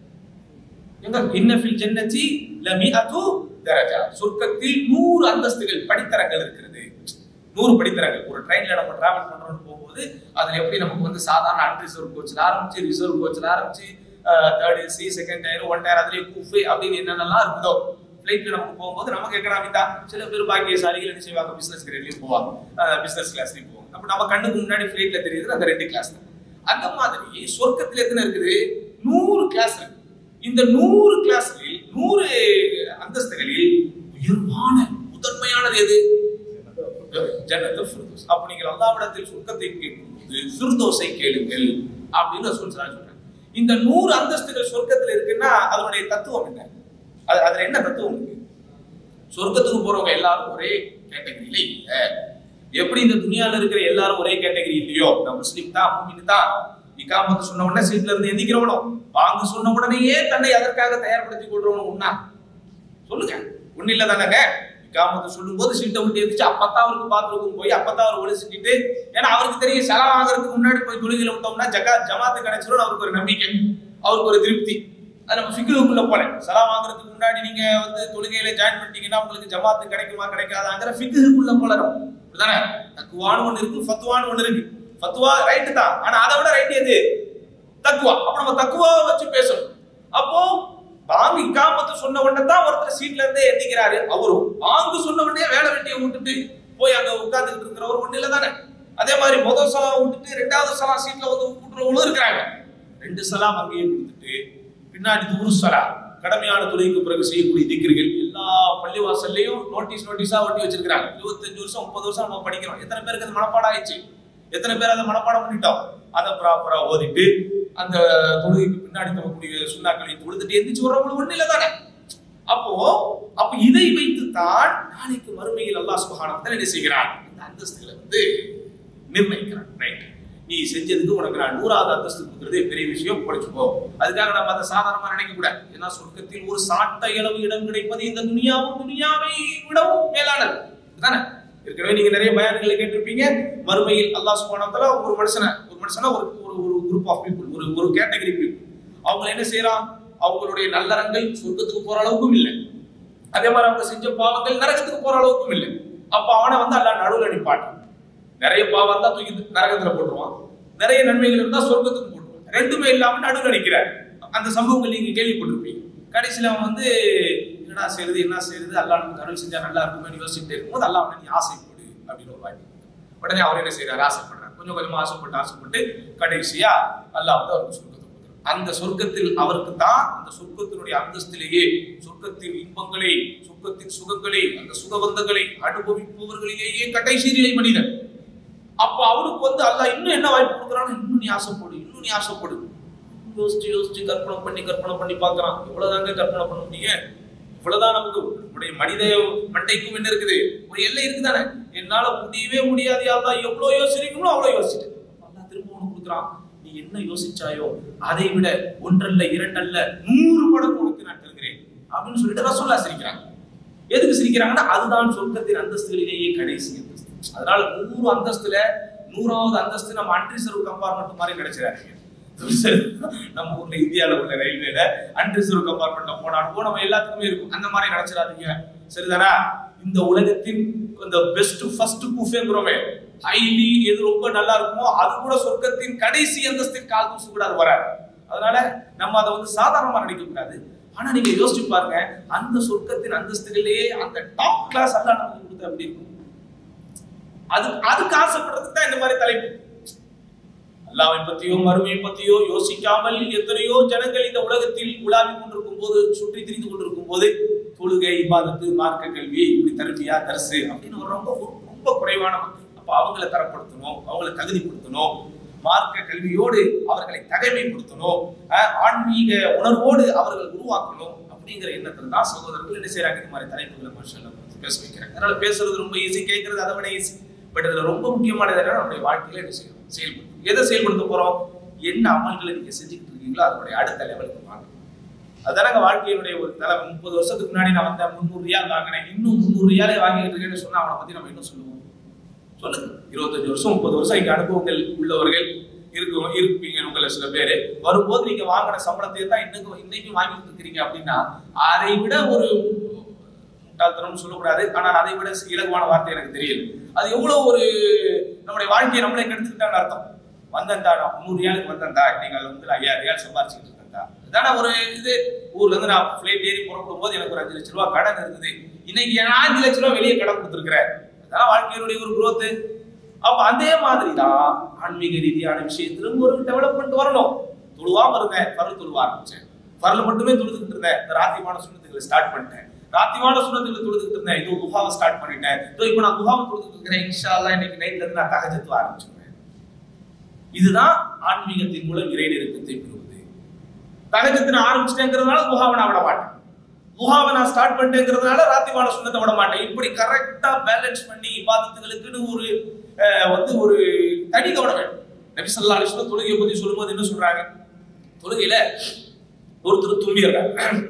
எங்க இன்னஃபில் ஜன்னதி லமிஅத்து தரஜா சொர்க்கத்தில் நூறு அந்தஸ்துகள் படித்தரங்கள் இருக்கிறது நூறு படித்தரங்கள் ஒரு ட்ரெயின்ல நம்ம டிராவல் பண்றோம்னு போகும்போது அதுல எப்படி நமக்கு வந்து சாதாரண அன்ரிசர்வ் கோச்ல ஆரம்பிச்சு ரிசர்வ் கோச்ல ஆரம்பிச்சு third AC second tier one tier அதுலயே கூஃபே அப்படின்னு என்னென்னலாம் இருக்குதோ ஃபிளைட்ல நமக்கு போகும்போது நமக்கு எக்கனாமி தான் சில பேர் பாக்கியசாலிகள் என்ன செய்வாங்க பிசினஸ் கிரேட்லயும் போவாங்க பிசினஸ் கிளாஸ்லயும் போவாங்க அப்ப நம்ம கண்ணுக்கு முன்னாடி ஃபிளைட்ல தெரியுது அந்த ரெண்டு கிளாஸ் தான் அந்த மாதிரி சொர்க்கத்துல எத்தனை இருக்குது நூறு கிளாஸ் இருக்கு இந்த நூறு கிளாஸ்களில் நூறு அந்தஸ்துகளில் உயர்வான முதன்மையானது எது ஜன்னத்துல் ஃபிர்தௌஸ் அப்ப நீங்கள் அல்லாஹ்விடத்தில் சொர்க்கத்தை கேட்கும்போது ஃபிர்தௌஸை கேளுங்கள் அப்படின்னு ரசூல் ஸல்லல்லாஹு சொல்றாங்க இந்த நூறு அந்தஸ்துகள் சொர்க்கத்துல இருக்குன்னா அதனுடைய தத்துவம் என்ன அது அதுல என்ன தத்துவம் இருக்கு சொர்க்கத்துக்கு போறவங்க எல்லாரும் ஒரே கேட்டகரியில இல்ல எப்படி இந்த துனியால இருக்கிற எல்லாரும் ஒரே கேட்டகரி இல்லையோ நான் முஸ்லீம் தான் மூமின் தான் இக்காமத்து சொன்ன உடனே சீட்ல இருந்து எந்திக்கிறவனும் வாங்க சொன்ன உடனேயே தன்னை அதற்காக தயார்படுத்திக் கொள்றவனும் உண்ணா சொல்லுங்க ஒண்ணு இல்ல தானங்க இக்காமத்து சொல்லும் போது சீட்டை விட்டு எந்திரிச்சு அப்பதான் அவருக்கு பாத்ரூம் போய் அப்பதான் அவர் ஒளிச்சுக்கிட்டு ஏன்னா அவருக்கு தெரியும் செலவு ஆகிறதுக்கு முன்னாடி போய் தொழுகையில விட்டோம்னா ஜகா ஜமாத்து கிடைச்சிடும் அவருக்கு ஒரு நம்பிக்கை அவருக்கு ஒரு திருப்தி அது நம்ம ஃபிக்ருக்குள்ள போல சலாம் வாங்குறதுக்கு முன்னாடி நீங்க வந்து தொழுகையில ஜாயின் பண்ணிட்டீங்கன்னா உங்களுக்கு ஜமாத்து கிடைக்குமா கிடைக்காதாங்கிற ஃபிக்ருக்குள்ள போல நம்ம தானே தக்குவான்னு ஒண்ணு இருக்கு ஃபத்துவான்னு ஒண்ணு இருக்கு ஃபத்துவா ரைட்டு தான் ஆனா அதை விட ரைட் எது தக்குவா அப்ப நம்ம தக்குவாவை வச்சு பேசணும் அப்போ பாங்கு இக்காமத்து சொன்ன உடனே தான் ஒருத்தர் சீட்ல இருந்தே எந்திக்கிறாரு அவரும் பாங்கு சொன்ன உடனே வேலை வெட்டியை விட்டுட்டு போய் அங்க உட்கார்ந்துட்டு இருக்கிறவர் ஒண்ணு இல்ல தானே அதே மாதிரி முதல் சலாம் விட்டுட்டு ரெண்டாவது சலாம் சீட்ல வந்து கூட்டுறவங்களும் இருக்கிறாங்க ரெண்டு சலாம் அங்கேயே கொடுத்துட்டு பின்னாடி தூரு சலா கடமையான துறைக்கு பிறகு செய்யக்கூடிய திக்ருகள் எல்லா பள்ளிவாசல்லையும் நோட்டீஸ் நோட்டீஸா ஒட்டி வச்சிருக்காங்க இருபத்தஞ்சு வருஷம் முப்பது வருஷம் நம்ம படிக்கிறோம் எத்தனை பேருக்கு அது மனப்பாடம் ஆயிடுச்சு எத்தனை பேர் அதை மனப்பாடம் பண்ணிட்டோம் அதை ப்ராப்பரா ஓதிட்டு அந்த தொழுகைக்கு பின்னாடி தொழக்கூடிய சுண்ணாக்களை தொழுதுட்டு எந்திரிச்சு வரவங்களுக்கு ஒண்ணு இல்லை தானே அப்போ அப்ப இதை வைத்து தான் நாளைக்கு மறுமையில் அல்லாஹ் சுபஹானஹு என்ன செய்கிறான் இந்த அந்தஸ்துகளை வந்து நிர்ணயிக்கிறான் ரைட் நீ செஞ்சதுக்கு உனக்கு நான் நூறாவது அந்தஸ்து கொடுக்கறதே பெரிய விஷயம் படிச்சுக்கோ அதுக்காக நம்ம அதை சாதாரணமா நினைக்க கூடாது ஏன்னா சொர்க்கத்தில் ஒரு சாட்ட அளவு இடம் கிடைப்பது இந்த துனியாவும் துனியாவை விடவும் மேலானது தானே ஏற்கனவே நீங்க நிறைய பயான்களை கேட்டிருப்பீங்க மறுமையில் அல்லாஹ் சுபானத்துல ஒரு மனுஷனை ஒரு மனுஷனா ஒரு ஒரு ஒரு குரூப் ஆஃப் பீப்புள் ஒரு ஒரு கேட்டகரி பீப்புள் அவங்க என்ன செய்யறான் அவங்களுடைய நல்லறங்கள் சொர்க்கத்துக்கு போற அளவுக்கும் இல்லை அதே மாதிரி அவங்க செஞ்ச பாவங்கள் நரகத்துக்கு போற அளவுக்கும் இல்லை அப்ப அவனை வந்து அல்லாஹ் நடுவில் அடிப்பாட்டான் நிறைய பாவம் தான் தூக்கி நரகத்துல போட்டுருவான் நிறைய நன்மைகள் இருந்தா சொர்க்கத்துக்கு போட்டுருவான் ரெண்டுமே இல்லாம நடுவில் அடிக்கிறார் அந்த சம்பவங்கள் நீங்க கேள்விப்பட்டிருப்பீங்க கடைசியில அவன் வந்து என்னடா செய்யறது என்ன செய்யறது அல்லாஹ் நமக்கு அருள் செஞ்சா நல்லா இருக்குமே யோசிச்சுட்டே இருக்கும்போது அல்லாஹ் அவனை நீ ஆசைப்படு அப்படின்னு ஒரு வாய்ப்பு உடனே அவர் என்ன செய்யறாரு ஆசைப்படுறாரு கொஞ்சம் கொஞ்சமா ஆசைப்பட்டு ஆசைப்பட்டு கடைசியா அல்லாஹ் வந்து அவருக்கு சொர்க்கத்தை கொடுக்குறான் அந்த சொர்க்கத்தில் அவருக்கு தான் அந்த சொர்க்கத்தினுடைய அந்தஸ்திலேயே சொர்க்கத்தின் இன்பங்களை சொர்க்கத்தின் சுகங்களை அந்த சுகவந்தங்களை அனுபவிப்பவர்களிலேயே கடைசி நிலை மனிதன் அப்ப அவனுக்கு வந்து அல்லாஹ் இன்னும் என்ன வாய்ப்பு கொடுக்குறான்னு இன்னும் நீ ஆசைப்படு இன்னும் நீ ஆசைப்படு யோசிச்சு யோசிச்சு கற்பனை பண்ணி கற்பனை பண்ணி பார்க்கறான் இவ்வளவுதாங்க கற்பனை பண்ண முடியும் இவ்வளவுதான் நமக்கு நம்முடைய மனித மண்டைக்கும் என்ன இருக்குது ஒரு எல்லை இருக்குதானே என்னால முடியவே முடியாது அல்லாஹ் எவ்வளவு யோசிக்கிறீங்களோ அவ்வளவு யோசிச்சுட்டு அல்லாஹ் திரும்ப உனக்கு கொடுக்குறான் நீ என்ன யோசிச்சாயோ அதை விட ஒன்றல்ல இரண்டல்ல நூறு மடங்கு உனக்கு நான் தருகிறேன் அப்படின்னு சொல்லிட்டு ரசோல்லா சிரிக்கிறாங்க எதுக்கு சிரிக்கிறாங்கன்னா அதுதான் சொர்க்கத்தின் அந்தஸ்துகளிலேயே கடைசி அந்தஸ்து அதனால நூறு அந்தஸ்துல நூறாவது அந்தஸ்து நம்ம அன்ரிசர்வ் கம்பார்ட்மெண்ட் மாதிரி கிடைச்சிடாதீங்க நம்ம ஊர்ல இந்தியால உள்ள ரயில்வேல அன்ரிசர்வ் கம்பார்ட்மெண்ட்ல போன அனுபவம் நம்ம எல்லாத்துக்குமே இருக்கும் அந்த மாதிரி நினைச்சிடாதீங்க சரிதானா இந்த உலகத்தின் இந்த பெஸ்ட் ஃபர்ஸ்ட் கூஃபேங்கிறோமே ஹைலி எது ரொம்ப நல்லா இருக்குமோ அது கூட சொர்க்கத்தின் கடைசி அந்தஸ்தின் கால் தூசு கூட அது வராது அதனால நம்ம அதை வந்து சாதாரணமா நினைக்க கூடாது ஆனா நீங்க யோசிச்சு பாருங்க அந்த சொர்க்கத்தின் அந்தஸ்துகளிலேயே அந்த டாப் கிளாஸ் எல்லாம் நமக்கு கொடுத்தா எப்படி இருக்கும் அது அதுக்கு ஆசைப்படுறதுக்கு தான் இந்த மாதிரி தலைப்பு அல்லாவை பத்தியோ மறுமையை பத்தியோ யோசிக்காமல் எத்தனையோ ஜனங்கள் இந்த உலகத்தில் உலாவிக் கொண்டிருக்கும் போது சுற்றி திரிந்து கொண்டிருக்கும் போது தொழுகை இபாதத்து மார்க்க கல்வி இப்படி தருவியா தரிசு அப்படின்னு ஒரு ரொம்ப ரொம்ப குறைவான மக்கள் அப்ப அவங்களை தரப்படுத்தணும் அவங்களை தகுதிப்படுத்தணும் மார்க்க கல்வியோடு அவர்களை தகைமைப்படுத்தணும் அஹ், ஆன்மீக உணர்வோடு அவர்கள் உருவாக்கணும் அப்படிங்கிற எண்ணத்துல தான் சகோதரர்கள் என்ன செய்யறாங்க இந்த மாதிரி தலைப்புகளை மாஷல்ல பேச வைக்கிறாங்க அதனால பேசுறது ரொம்ப ஈஸி கேட்கறது அதை விட ஈஸி பட் இதுல ரொம்ப முக்கியமானது என்ன நம்முடைய வாழ்க்கையில என்ன செய்யணும் செயல்படுத்தணும் எதை செயல்படுத்த போறோம் என்ன அமல்களை நீங்க செஞ்சுக்கிட்டு இருக்கீங்களோ அதனுடைய அடுத்த லெவலுக்கு வாங்க அதானங்க வாழ்க்கையினுடைய ஒரு தலை முப்பது வருஷத்துக்கு முன்னாடி நான் வந்தேன் முந்நூறு ரியால் வாங்கினேன் இன்னும் முந்நூறு ரியாலே வாங்கிட்டு இருக்கேன்னு சொன்னா அவனை பத்தி நம்ம என்ன சொல்லுவோம் சொல்லுங்க இருபத்தஞ்சு வருஷம் முப்பது வருஷம் இங்க அனுபவங்கள் உள்ளவர்கள் இருக்கும் இருப்பீங்க உங்களை சில பேர் வரும்போது நீங்க வாங்கின சம்பளத்தை தான் இன்னைக்கு இன்னைக்கும் வாங்கிட்டு இருக்கிறீங்க அப்படின்னா அதை விட ஒரு முட்டாள்தனம்னு சொல்லக்கூடாது ஆனால் அதை விட இலகுவான வார்த்தை எனக்கு தெரியல அது எவ்வளவு ஒரு நம்முடைய வாழ்க்கையை நம்மளே கெடுத்துக்கிட்டான்னு அர்த்தம் வந்தேன்டா நான் முந்நூறு ரியாலுக்கு வந்தேன்டா நீங்கள் வந்து ஐயாயிரம் ரியால் சம்பாரிச்சுக்கிட்டு இருக்கேன்டா இதான ஒரு இது ஊர்ல இருந்து நான் ஃபிளைட் ஏறி புறப்படும் போது எனக்கு ஒரு அஞ்சு லட்ச ரூபா கடன் இருந்தது இன்னைக்கு நான் அஞ்சு லட்ச ரூபா வெளியே கடன் கொடுத்துருக்கிறேன் அதான் வாழ்க்கையினுடைய ஒரு growth அப்ப அதே மாதிரி தான் ஆன்மீக ரீதியான விஷயத்திலும் ஒரு டெவலப்மெண்ட் வரணும் தொழுவாம இருந்தேன் பரல் தொழுவ ஆரம்பிச்சேன் பரல மட்டுமே தொழுதுகிட்டு இருந்தேன் இந்த ராத்தியமான சுண்ணத்துகளை ஸ்டார்ட் பண்ணிட்டேன் ராத்தியமான சுண்ணத்துகளை தொழுதுகிட்டு இருந்தேன் இதோ குஹாவை ஸ்டார்ட் பண்ணிட்டேன் இதோ இப்போ நான் குஹாவை தொழுதுகிட்டு இருக்கிறேன் இன்ஷா அல்லாஹ் இன்னைக்கு நைட்ல இருந்து நான் தகஜத்து ஆரம்பிச்சிருவேன் இதுதான் ஆன்மீகத்தின் மூலம் இறை நெருக்கத்தை பெறுவது தகஜத்தின ஆரம்பிச்சிட்டேங்கிறதுனால குஹாவை நான் விட மாட்டேன் குஹாவை நான் ஸ்டார்ட் பண்ணிட்டேங்கிறதுனால ராத்திவான சுண்ணத்தை விட மாட்டேன் இப்படி கரெக்டா பேலன்ஸ் பண்ணி இபாதத்துகளுக்குன்னு ஒரு அஹ், வந்து ஒரு தனி கவனம் வேணும் நபி ஸல்லல்லாஹு அலைஹி வஸல்லம் தொழுகையை பத்தி சொல்லும்போது என்ன சொல்றாங்க தொழுகையில ஒருத்தர் தும்பிடுறாங்க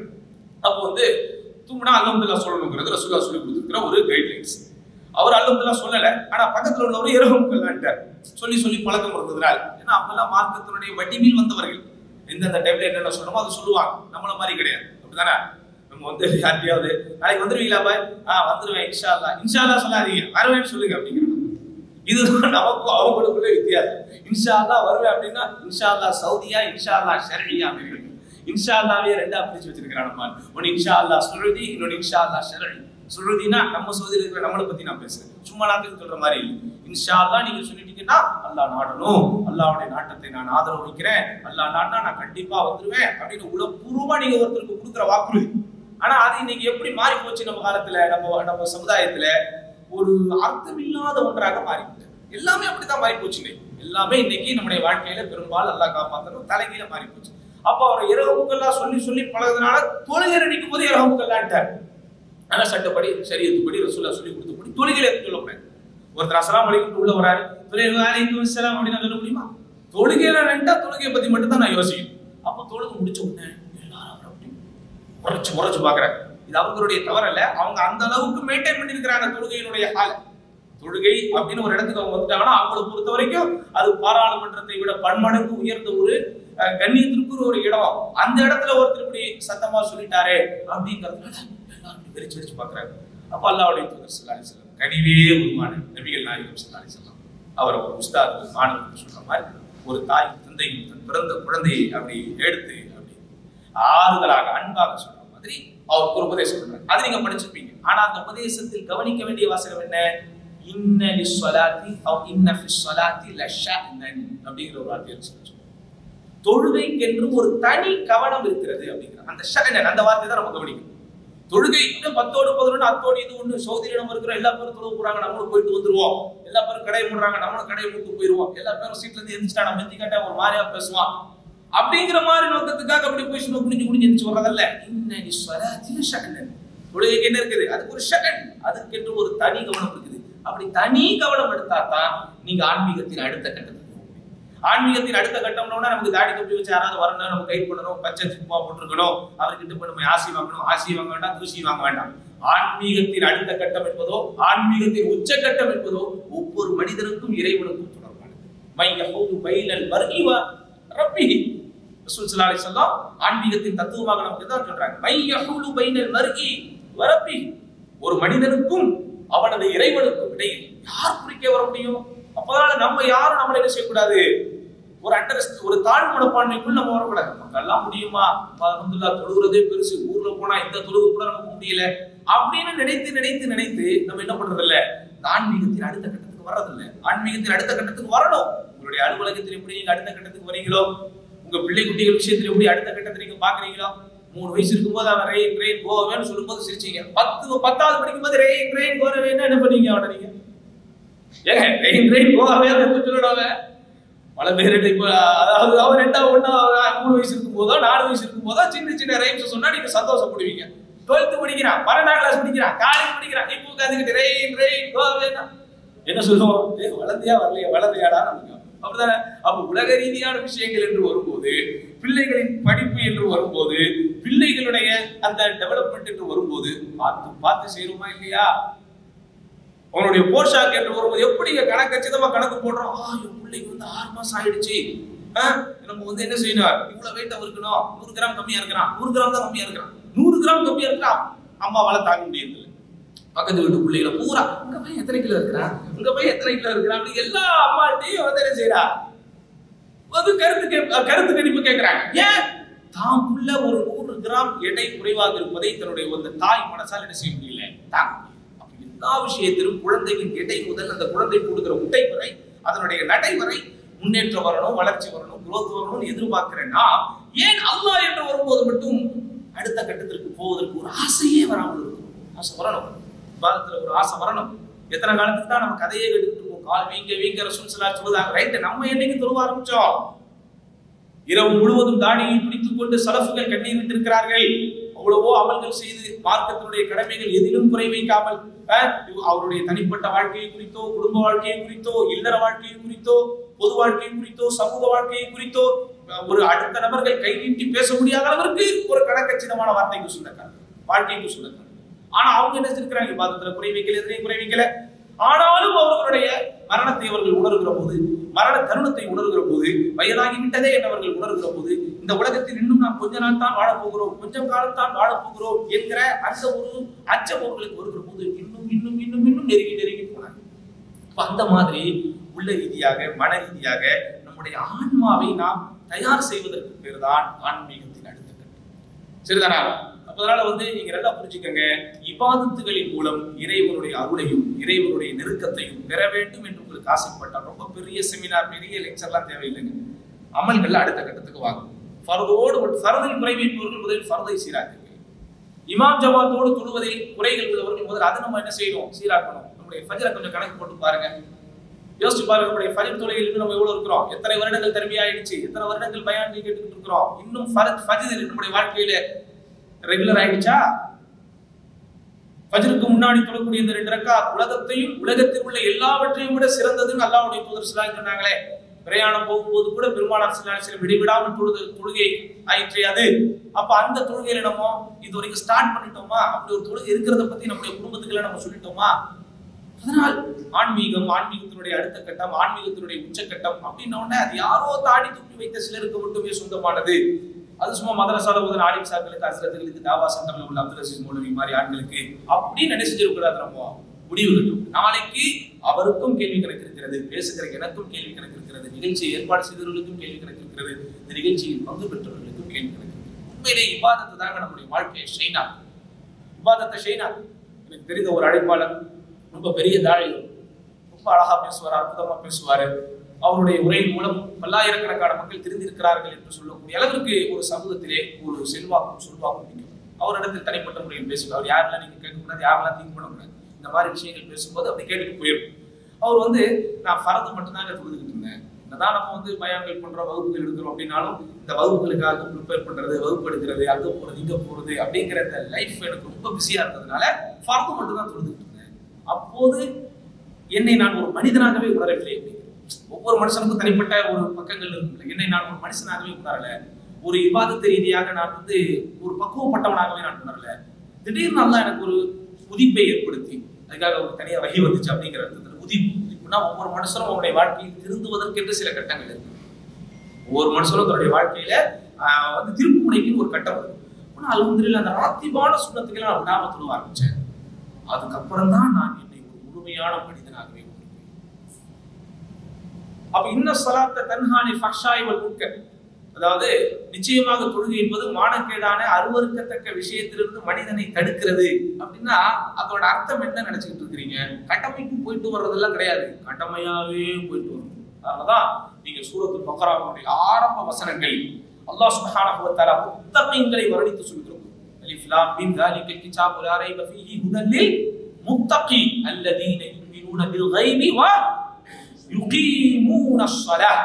அப்போ வந்து தும்பினா அல்ஹம்துலில்லாஹ் சொல்லணுங்கிறது ரசூல்லா சொல்லி கொடுத்துருக்கிற ஒரு கைட்லைன்ஸ் அவர் அல்ஹம்துலில்லாஹ் சொல்லல ஆனா பக்கத்துல உள்ளவர் இரகமுக்கல்லான்ட்டார் சொல்லி சொல்லி பழக்கம் இருந்ததுனால ஏன்னா அவங்கெல்லாம் மார்க்கத்தினுடைய வடிவில் வந்தவர்கள் எந்தெந்த டைம்ல என்னென்ன சொல்லணுமோ அதை சொல்லுவாங்க நம்மள மாதிரி கிடையாது அப்படிதானே நம்ம வந்து யார்ட்டையாவது நாளைக்கு வந்துருவீங்களா பாய் ஆ வந்துருவேன் இன்ஷா அல்லா இன்ஷா அல்லா சொல்லாதீங்க வருவேன்னு சொல்லுங்க அப்படிங்கிறாங்க இதுதான் நமக்கும் அவங்களுக்குள்ள வித்தியாசம் இன்ஷா அல்லா வருவேன் அப்படின்னா இன்ஷா அல்லா சவுதியா இன்ஷா அல்லா ஷரழியா அப்படின்னு இன்ஷா அல்லாவே ரெண்டா பிரிச்சு வச்சிருக்கிறான் நம்ம ஒன்னு இன்ஷா அல்லா சுருதி இன்னொன்னு இன்ஷா அல்லா ஷரழி சுருதினா நம்ம சவுதியில் இருக்கிற நம்மளை பத்தி நான் பேசுறேன் சும்மா நாட்டுக்கு சொல்ற மாதிரி இல்லை இன்ஷா அல்லா நீங்க சொல்லிட்டீங்கன்னா அல்லாஹ் நாடணும் அல்லாஹ்வுடைய நாட்டத்தை நான் ஆதரவு வைக்கிறேன் அல்லாஹ் நாட்டா நான் கண்டிப்பா வந்துருவேன் அப்படின்னு உளப்பூர்வமா நீங்க ஒருத்தருக்கு கொடுக்குற வாக்குறுதி ஆனா அது இன்னைக்கு எப்படி மாறி போச்சு நம்ம காலத்துல நம்ம நம்ம சமுதாயத்துல ஒரு அர்த்தமில்லாத ஒன்றாக மாறிவிட்டது எல்லாமே அப்படித்தான் மாறி போச்சு இன்னைக்கு. எல்லாமே இன்னைக்கு நம்முடைய வாழ்க்கையில பெரும்பாலும் அல்லாஹ் காப்பாத்தணும் தலைகீழ மாறி போச்சு அப்போ அவர் இரவுக்கெல்லாம் சொல்லி சொல்லி பழகுறதுனால தொழுகை நினைக்கும் போது இரவுக்கல்லான்ட்டார் ஆனா சட்டப்படி சரியத்துப்படி ரசூல்லா சொல்லி கொடுத்தபடி தொழுகையில எதுவும் சொல்லக்கூடாது ஒருத்தர் அஸ்ஸலாமு அலைக்கும் உள்ள வராரு தொழுகை அலைக்கும் அஸ்ஸலாம் அப்படின்னு நான் சொல்ல முடியுமா தொழுகையில நினைட்டா தொழுகையை பத்தி மட்டும் தான் நான் யோசிக்கணும் அப்போ தொழுகை முடிச்ச உடனே எல்லாரும் அவரை அப்படி உரைச்சு உரைச்சு பாக்குறாங்க இது அவங்களுடைய தவறல்ல அவங்க அந்த அளவுக்கு மெயின்டைன் பண்ணிருக்கிறாங்க தொழுகையினுடைய ஹால தொழுகை அப்படின்னு ஒரு இடத்துக்கு அவங்க வந்துட்டாங்கன்னா அவங்களை பொறுத்த வரைக்கும் அது பாராளுமன்றத்தை விட பன்மடங்கு உயர்ந்த ஒரு அஹ், கண்ணியத்திற்கு ஒரு இடம் அந்த இடத்துல ஒருத்தர் இப்படி சத்தமா சொல்லிட்டாரே அப்படிங்கறதுனால எல்லாரும் இப்படி வெறிச்சு வெறிச்சு பாக்குறாங்க அப்ப அல்லாவுடைய தூதர் ஸல்லல்லாஹு அலைஹி வஸல்லம் கனிவே உருவான நபிகள் நாயகம் ஸல்லல்லாஹு அலைஹி வஸல்லம் அவர் ஒரு உஸ்தாத் மாணவர்கள் சொல்ற மாதிரி ஒரு தாய் தந்தையும் தன் பிறந்த குழந்தையை அப்படி எடுத்து அப்படி ஆறுதலாக அன்பாக சொல்ற மாதிரி அவருக்கு ஒரு உபதேசம் பண்றாரு அது நீங்க படிச்சிருப்பீங்க ஆனா அந்த உபதேசத்தில் கவனிக்க வேண்டிய வாசகம் என்ன இன்ன லிஸ்ஸலாத்தி அவ் இன்ன ஃபிஸ்ஸலாத்தி லஷஅனன் அப்படிங்கிற ஒரு வார்த்தையை சொல்லுங்க தொழுகைக்கென்று ஒரு தனி கவனம் இருக்கிறது அப்படிங்கிற அந்த ஷகனன் அந்த வார்த்தை தான் நம்ம கவனிக்கணும் தொழுகை இன்னும் பத்தோடு பதினொன்று அத்தோடு இது ஒண்ணு சௌதியில நம்ம இருக்கிற எல்லா பேரும் தொழுக போறாங்க நம்மளும் போயிட்டு வந்துருவோம் எல்லா பேரும் கடையை மூடுறாங்க நம்மளும் கடையை மூட்டு போயிருவோம் எல்லா பேரும் சீட்ல இருந்து எந்திரிச்சிட்டா நம்ம எந்தி கேட்டா ஒரு மாதிரியா பேசுவான் அப்படிங்கிற மாதிரி நோக்கத்துக்காக அப்படி போய் சும்மா குனிஞ்சு குனிஞ்சு எந்திரிச்சு வர்றதல்ல இன்னடி ஸ்வராத்தில ஷகனன் தொழுகைக்கு என்ன இருக்குது அதுக்கு ஒரு ஷகன் அதுக்கென்று ஒரு தனி கவனம் இருக்குது அப்படி தனி கவனம் எடுத்தா தான் நீங்க ஆன்மீகத்தின் அடுத்த கட்டத்துக்கு போக முடியும். ஆன்மீகத்தின் அடுத்த கட்டம்னா நமக்கு தாடி தொப்பி வச்சு யாராவது வரணும் நம்ம கைட் பண்ணணும் பச்சை சிப்பா போட்டிருக்கணும் அவர்கிட்ட போய் நம்ம ஆசி வாங்கணும் ஆசி வாங்க வேண்டாம் தூசி வாங்க வேண்டாம் ஆன்மீகத்தின் அடுத்த கட்டம் என்பதோ ஆன்மீகத்தின் உச்சகட்டம் என்பதோ ஒவ்வொரு மனிதனுக்கும் இறைவனுக்கும் தொடர்பானது மை யஹூது பைனல் மர்இ வ ரப்பிஹி ரசூல் ஸல்லல்லாஹு அலைஹி வஸல்லம் ஆன்மீகத்தின் தத்துவமாக நமக்கு தான் சொல்றாங்க மை யஹூது பைனல் மர்இ வ ரப்பிஹி ஒரு மனிதனுக்கும் அவனது இறைவனுக்கும் இடையில் யார் குறுக்கே வர முடியும் அப்பதான் நம்ம யாரும் நம்மளை என்ன செய்யக்கூடாது ஒரு அண்டர் ஒரு தாழ் மனப்பான்மைக்குள் நம்ம வரக்கூடாது நமக்கெல்லாம் முடியுமா அல்ஹம்துலில்லாஹ் தொழுகிறதே பெருசு ஊர்ல போனா இந்த தொழுகை கூட நமக்கு முடியல அப்படின்னு நினைத்து நினைத்து நினைத்து நம்ம என்ன பண்றது இல்ல இந்த ஆன்மீகத்தின் அடுத்த கட்டத்துக்கு வர்றதில்ல ஆன்மீகத்தின் அடுத்த கட்டத்துக்கு வரணும் உங்களுடைய அலுவலகத்தில் எப்படி நீங்க அடுத்த கட்டத்துக்கு வரீங்களோ உங்க பிள்ளை குட்டிகள் விஷயத்துல எப்படி அடுத்த கட்டத்தை நீங்க பாக்குறீங்களோ மூணு வயசு இருக்கும்போது அவன் ரெயின் ரெயின் கோவேன்னு சொல்லும்போது சிரிச்சீங்க பத்து பத்தாவது படிக்கும் போது ரெயின் ரெயின் கோரவேன்னு என்ன பண்ணீங்க அவனை நீங்க ஏங்க ரெயின் ரெயின் கோவே சொல்லணும் பல பேர்கிட்ட இப்ப அதாவது அவர் ரெண்டாவது ஒண்ணா மூணு வயசு இருக்கும் போதோ நாலு வயசு இருக்கும் போதோ சின்ன சின்ன ரைம்ஸ் சொன்னா நீங்க சந்தோஷப்படுவீங்க டுவெல்த் படிக்கிறான் பன்னெண்டாம் கிளாஸ் படிக்கிறான் காலேஜ் படிக்கிறான் இப்போ உட்காந்துக்கிட்டு ரெயின் ரெயின் கோவேன்னா என்ன சொல்லுவோம் ஏ வளர்ந்தியா வரலையா வளர்ந்தியாடா நமக்கு அப்படிதானே அப்ப உலக ரீதியான விஷயங்கள் என்று வரும்போது பிள்ளைகளின் படிப்பு என்று வரும்போது பிள்ளைகளுடைய அந்த டெவலப்மெண்ட் என்று வரும்போது பார்த்து பார்த்து செய்யணுமா இல்லையா அவனுடைய போஷாக் என்று வரும்போது எப்படி கணக்கு கச்சிதமா கணக்கு போடுறோம் ஆ என் பிள்ளைக்கு வந்து ஆறு மாசம் ஆயிடுச்சு ஆ, நம்ம வந்து என்ன செய்யணும் இவ்வளவு வெயிட் இருக்கணும் நூறு கிராம் கம்மியா இருக்கிறான் நூறு கிராம் தான் கம்மியா இருக்கிறான் நூறு கிராம் கம்மியா இருக்கிறான் அம்மாவால தாங்க முடியறது இல்ல. பக்கத்து வீட்டு பிள்ளைகளை பூரா உங்க பையன் எத்தனை கிலோ இருக்கிறான் உங்க பையன் எத்தனை கிலோ இருக்கிறான் அப்படி எல்லா அம்மாட்டையும் வந்து என்ன செய்யறா வந்து கருத்து கே- கருத்து கணிப்பு கேட்கிறாங்க ஏன் தான் புள்ள ஒரு நூறு கிராம் எடை குறைவாக இருப்பதை தன்னுடைய ஒரு தாய் மனசால் என்ன செய்ய முடியல தாங்க முடியல. அப்ப எல்லா விஷயத்திலும் குழந்தையின் எடை முதல் அந்த குழந்தை கொடுக்கிற உடை வரை அதனுடைய நடை வரை முன்னேற்றம் வரணும் வளர்ச்சி வரணும் growth வரணும்னு எதிர்பார்க்கிறேன்னா ஏன் அல்லாஹ் என்று வரும்போது மட்டும் அடுத்த கட்டத்திற்கு போவதற்கு ஒரு ஆசையே வராமல் இருக்கும் ஆசை வரணும் பாரதத்துல ஒரு ஆசை வரணும் எத்தனை காலத்துக்கு தான் நம்ம கதையே எடுத்துட்டு இருக்கோம் கால் வீங்க வீங்க ரசூல் ஸல்லல்லாஹு சொல்லுதாங்க ரைட் நம்ம என்னைக்கு தொழுவ ஆரம்பிச்சோம் இரவு முழுவதும் தாடியை பிடித்துக் கொண்டு சலஃபுகள் கண்ணீர் விட்டிருக்கிறார்கள் அவ்வளவோ அமல்கள் செய்து மார்க்கத்தினுடைய கடமைகள் எதிலும் குறை வைக்காமல் அஹ், அவருடைய தனிப்பட்ட வாழ்க்கையை குறித்தோ குடும்ப வாழ்க்கையை குறித்தோ இல்லற வாழ்க்கையை குறித்தோ பொது வாழ்க்கையை குறித்தோ சமூக வாழ்க்கையை குறித்தோ அஹ், ஒரு அடுத்த நபர்கள் கை நீட்டி பேச முடியாத அளவிற்கு ஒரு கணக்கச்சிதமான வார்த்தைக்கு சொந்தக்காரர் வாழ்க்கைக்கு சொந்தக்காரர் ஆனா அவங்க என்ன செஞ்சிருக்கிறாங்க பாதத்துல குறை வைக்கல எதிரையும் குறை வைக்கல ஆனாலும் அவர்களுடைய மரணத்தை அவர்கள் உணர்கிற போது மரண தருணத்தை உணர்கிற போது வயதாகி விட்டதே என்று அவர்கள் உணர்கிற போது இந்த உலகத்தில் இன்னும் நாம் கொஞ்ச நாள் தான் வாழப் போகிறோம் கொஞ்சம் காலம் தான் வாழப் போகிறோம் என்கிற அந்த ஒரு அச்சம் அவர்களுக்கு வருகிற போது இன்னும் இன்னும் இன்னும் இன்னும் நெருங்கி நெருங்கி போனாங்க அப்ப அந்த மாதிரி உள்ள ரீதியாக மன ரீதியாக நம்முடைய ஆன்மாவை நாம் தயார் செய்வதற்கு பேர் தான் ஆன்மீகத்தின் அடுத்த கட்டம் சரிதானா அப்ப அதனால வந்து நீங்க நல்லா புரிஞ்சுக்கங்க இபாதத்துகளின் மூலம் இறைவனுடைய அருளையும் இறைவனுடைய நெருக்கத்தையும் பெற வேண்டும் என்று உங்களுக்கு ஆசைப்பட்டால் ரொம்ப பெரிய செமினார் பெரிய லெக்சர்லாம் தேவையில்லைங்க அமல்கள் அடுத்த கட்டத்துக்கு வாங்க ஃபர்தோடு மட்டும் ஃபர்தில் குறை வைப்பவர்கள் முதலில் ஃபர்தை சீராக்குங்கள் இமாம் ஜமாத்தோடு தொழுவதில் குறைகள் உள்ளவர்கள் முதல்ல அதை நம்ம என்ன செய்யணும் சீராக்கணும் நம்முடைய ஃபஜ்ரை கொஞ்சம் கணக்கு போட்டு பாருங்க யோசிச்சு பாருங்க நம்முடைய ஃபஜர் தொழுகையில் இன்னும் நம்ம எவ்வளவு இருக்கிறோம் எத்தனை வருடங்கள் தருமையா ஆயிடுச்சு எத்தனை வருடங்கள் பயான் கேட்டுக்கிட்டு இருக்கிறோம் இன்னும் ஃபரத் ஃபஜர் நம்முடைய வாழ்க்கையில ரெகுலர் ஆயிடுச்சா ஃபஜ்ருக்கு முன்னாடி தொழக்கூடிய இந்த ரெண்டு ரக்கா உலகத்தையும் உலகத்தில் உள்ள எல்லாவற்றையும் விட சிறந்ததுன்னு அல்லாஹ்வுடைய தூதர் ஸல்லல்லாஹு சொன்னாங்களே பிரயாணம் போகும்போது கூட பெருமானார் ஸல்லல்லாஹு அலைஹி வஸல்லம் விடைவிடாமல் தொழுது தொழுகை ஆயிற்று அது அப்ப அந்த தொழுகையில நம்ம இது வரைக்கும் ஸ்டார்ட் பண்ணிட்டோமா அப்படி ஒரு தொழுகை இருக்கிறத பத்தி நம்முடைய குடும்பத்துக்குள்ள நம்ம சொல்லிட்டோமா அதனால் ஆன்மீகம் ஆன்மீகத்தினுடைய அடுத்த கட்டம் ஆன்மீகத்தினுடைய உச்சக்கட்டம் அப்படின்ன உடனே அது யாரோ தாடி தூக்கி வைத்த சிலருக்கு மட்டுமே சொந்தமானது அது சும்மா மதரசால உதன் ஆலிம் சாக்களுக்கு அசரத்துகளுக்கு தாவா சென்டர்ல உள்ள அப்துல் அசீஸ் மௌலவி மாதிரி ஆட்களுக்கு அப்படி நினைச்சிருக்கூடாது நம்ம முடிவு கட்டும் நாளைக்கு அவருக்கும் கேள்வி கணக்கு இருக்கிறது பேசுகிற எனக்கும் கேள்வி கணக்கு இருக்கிறது நிகழ்ச்சியை ஏற்பாடு செய்தவர்களுக்கும் கேள்வி கணக்கு இருக்கிறது இந்த நிகழ்ச்சியில் பங்கு பெற்றவர்களுக்கும் கேள்வி கணக்கு இருக்கிறது உண்மையிலே இபாதத்தை தாங்க நம்முடைய வாழ்க்கையை ஷைனா இபாதத்தை ஷைனா எனக்கு தெரிந்த ஒரு அழைப்பாளர் ரொம்ப பெரிய தாழை ரொம்ப அழகா பேசுவார் அற்புதமா பேசுவாரு அவருடைய உரையின் மூலம் பல்லாயிரக்கணக்கான மக்கள் தெரிந்திருக்கிறார்கள் என்று சொல்லக்கூடிய அளவிற்கு ஒரு சமூகத்திலே ஒரு செல்வாக்கும் சொல்வாக்கும் நிற்கும் அவரிடத்தில் தனிப்பட்ட முறையில் பேசுவார் அவர் யாரெல்லாம் நீங்க கேட்கக்கூடாது யாரெல்லாம் திங்க் பண்ணக்கூடாது இந்த மாதிரி விஷயங்கள் பேசும்போது அப்படி கேட்டுட்டு போயிடும் அவர் வந்து நான் ஃபரது மட்டும்தாங்க தொழுதுகிட்டு இருந்தேன் என்னதான் நம்ம வந்து பயான்கள் பண்றோம் வகுப்புகள் எடுக்கிறோம் அப்படின்னாலும் இந்த வகுப்புகளுக்காக ப்ரிப்பேர் பண்றது வகுப்பு எடுக்கிறது அங்க போறது இங்க போறது அப்படிங்கிற இந்த லைஃப் எனக்கு ரொம்ப பிஸியா இருந்ததுனால ஃபரது மட்டும் தான் தொழுதுகிட்டு இருந்தேன் அப்போது என்னை நான் ஒரு மனிதனாகவே உணரவில்லை அப்படிங்கிறார். ஒவ்வொரு மனுஷனுக்கும் தனிப்பட்ட ஒரு பக்கங்கள் இருக்குல்ல என்னை நான் ஒரு மனுஷனாகவே உணரல ஒரு விவாதத்து ரீதியாக நான் வந்து ஒரு பக்குவப்பட்டவனாகவே நான் உணரல திடீர்னு நல்லா எனக்கு ஒரு உதிப்பை ஏற்படுத்தி அதுக்காக ஒரு தனியா வகை வந்துச்சு அப்படிங்கிற அர்த்தத்தில் உதிப்பு உதிப்புனா ஒவ்வொரு மனுஷனும் அவனுடைய வாழ்க்கையில் திருந்துவதற்கென்று சில கட்டங்கள் இருக்கு ஒவ்வொரு மனுஷனும் தன்னுடைய வாழ்க்கையில ஆஹ், வந்து திருப்பு முனைக்குன்னு ஒரு கட்டம் இருக்கு ஆனா அல்ஹம்துலில்லாஹ் அந்த ராத்திபான சுண்ணத்துக்களை நான் விடாம தொழுவ ஆரம்பிச்சேன் அதுக்கப்புறம் தான் நான் என்னை ஒரு முழுமையான மனிதனாகவே உணர்ந்தேன். அப்ப இன்ன சலாத்த தன்ஹானி ஃபஹ்ஷாய் வல் முன்கர் அதாவது நிச்சயமாக தொழுகை என்பது மானக்கேடான அருவருக்கத்தக்க விஷயத்திலிருந்து மனிதனை தடுக்கிறது அப்படின்னா அதோட அர்த்தம் என்ன நினைச்சுக்கிட்டு இருக்கிறீங்க கட்டமைக்கு போயிட்டு வர்றதெல்லாம் கிடையாது கடமையாவே போயிட்டு வரும் அதனாலதான் நீங்க சூரத்துல் பக்ராவுடைய ஆரம்ப வசனங்கள் அல்லாஹ் சுப்ஹானஹு வ தஆலா முத்தகீன்களை வர்ணித்து சொல்கிறோம் அலிஃப் லாம் மீம் ذلك الكتاب لا ريب فيه هدى للمتقين الذين يؤمنون بالغيب ويقيمون الصلاة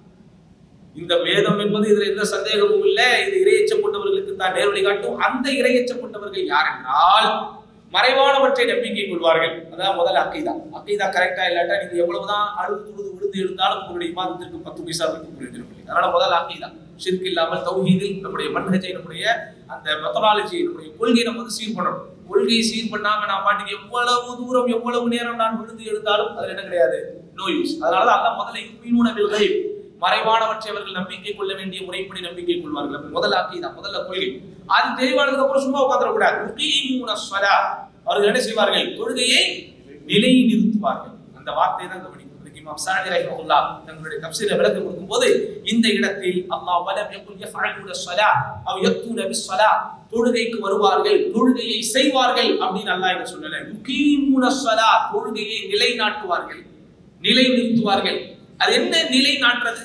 இந்த வேதம் என்பது இதுல எந்த சந்தேகமும் இல்லை இது இரையச்சம் கொண்டவர்களுக்கு தான் நேர்வழி காட்டும் அந்த இரையச்சம் கொண்டவர்கள் யார் என்றால் மறைவானவற்றை நம்பிக்கை கொள்வார்கள் அதான் முதல்ல அக்கீதா அக்கீதா கரெக்டா இல்லாட்டா நீங்க எவ்வளவுதான் அழுது துழுது விழுந்து எழுந்தாலும் உங்களுடைய இமாதத்திற்கு பத்து பைசாவுக்கு பிரயோஜனம் இல்லை அதனால முதல்ல அக்கீதா ஷிர்க் இல்லாமல் தௌஹீதில் நம்முடைய மன்ஹஜை நம்முடைய அந்த மெத்தடாலஜி நம்முடைய கொள்கையை நம்ம வந்து சீர் பண்ணணும் கொள்கையை சீர் பண்ணாம நான் பாட்டுக்கு எவ்வளவு தூரம் எவ்வளவு நேரம் நான் விழுந்து எழுந்தாலும் அதுல என்ன கிடையாது நோ யூஸ் அதனாலதான் அல்லாஹ் முதல்ல யுமீனூன பில் கைப் மறைவானவற்றை அவர்கள் நம்பிக்கை கொள்ள வேண்டிய முறைப்படி நம்பிக்கை கொள்வார்கள் அப்ப முதல்ல அக்கீதா முதல்ல கொள்கை அது தெளிவானதுக்கு அப்புறம் சும்மா உட்காந்துடக்கூடாது முகீமூன ஸலா. அவர்கள் என்ன செய்வார்கள் தொழுகையை நிலை நிறுத்துவார்கள் அந்த வார்த்தை தான் கவனிக்கும் அதுக்கு இமாம் சாதி ரஹிமஹுல்லாஹ் தங்களுடைய தஃப்சீரை விளக்கம் கொடுக்கும்போது இந்த இடத்தில் அல்லாஹ் வலம் யகுல் யஃஅலூன ஸலா அவ் யக்தூன பிஸ்ஸலா தொழுகைக்கு வருவார்கள் தொழுகையை செய்வார்கள் அப்படின்னு அல்லாஹ் என்ன சொல்லல யுகீமூன ஸலா தொழுகையை நிலைநாட்டுவார்கள் நிலை நிறுத்துவார்கள் அது என்ன நிலை நாட்டுறது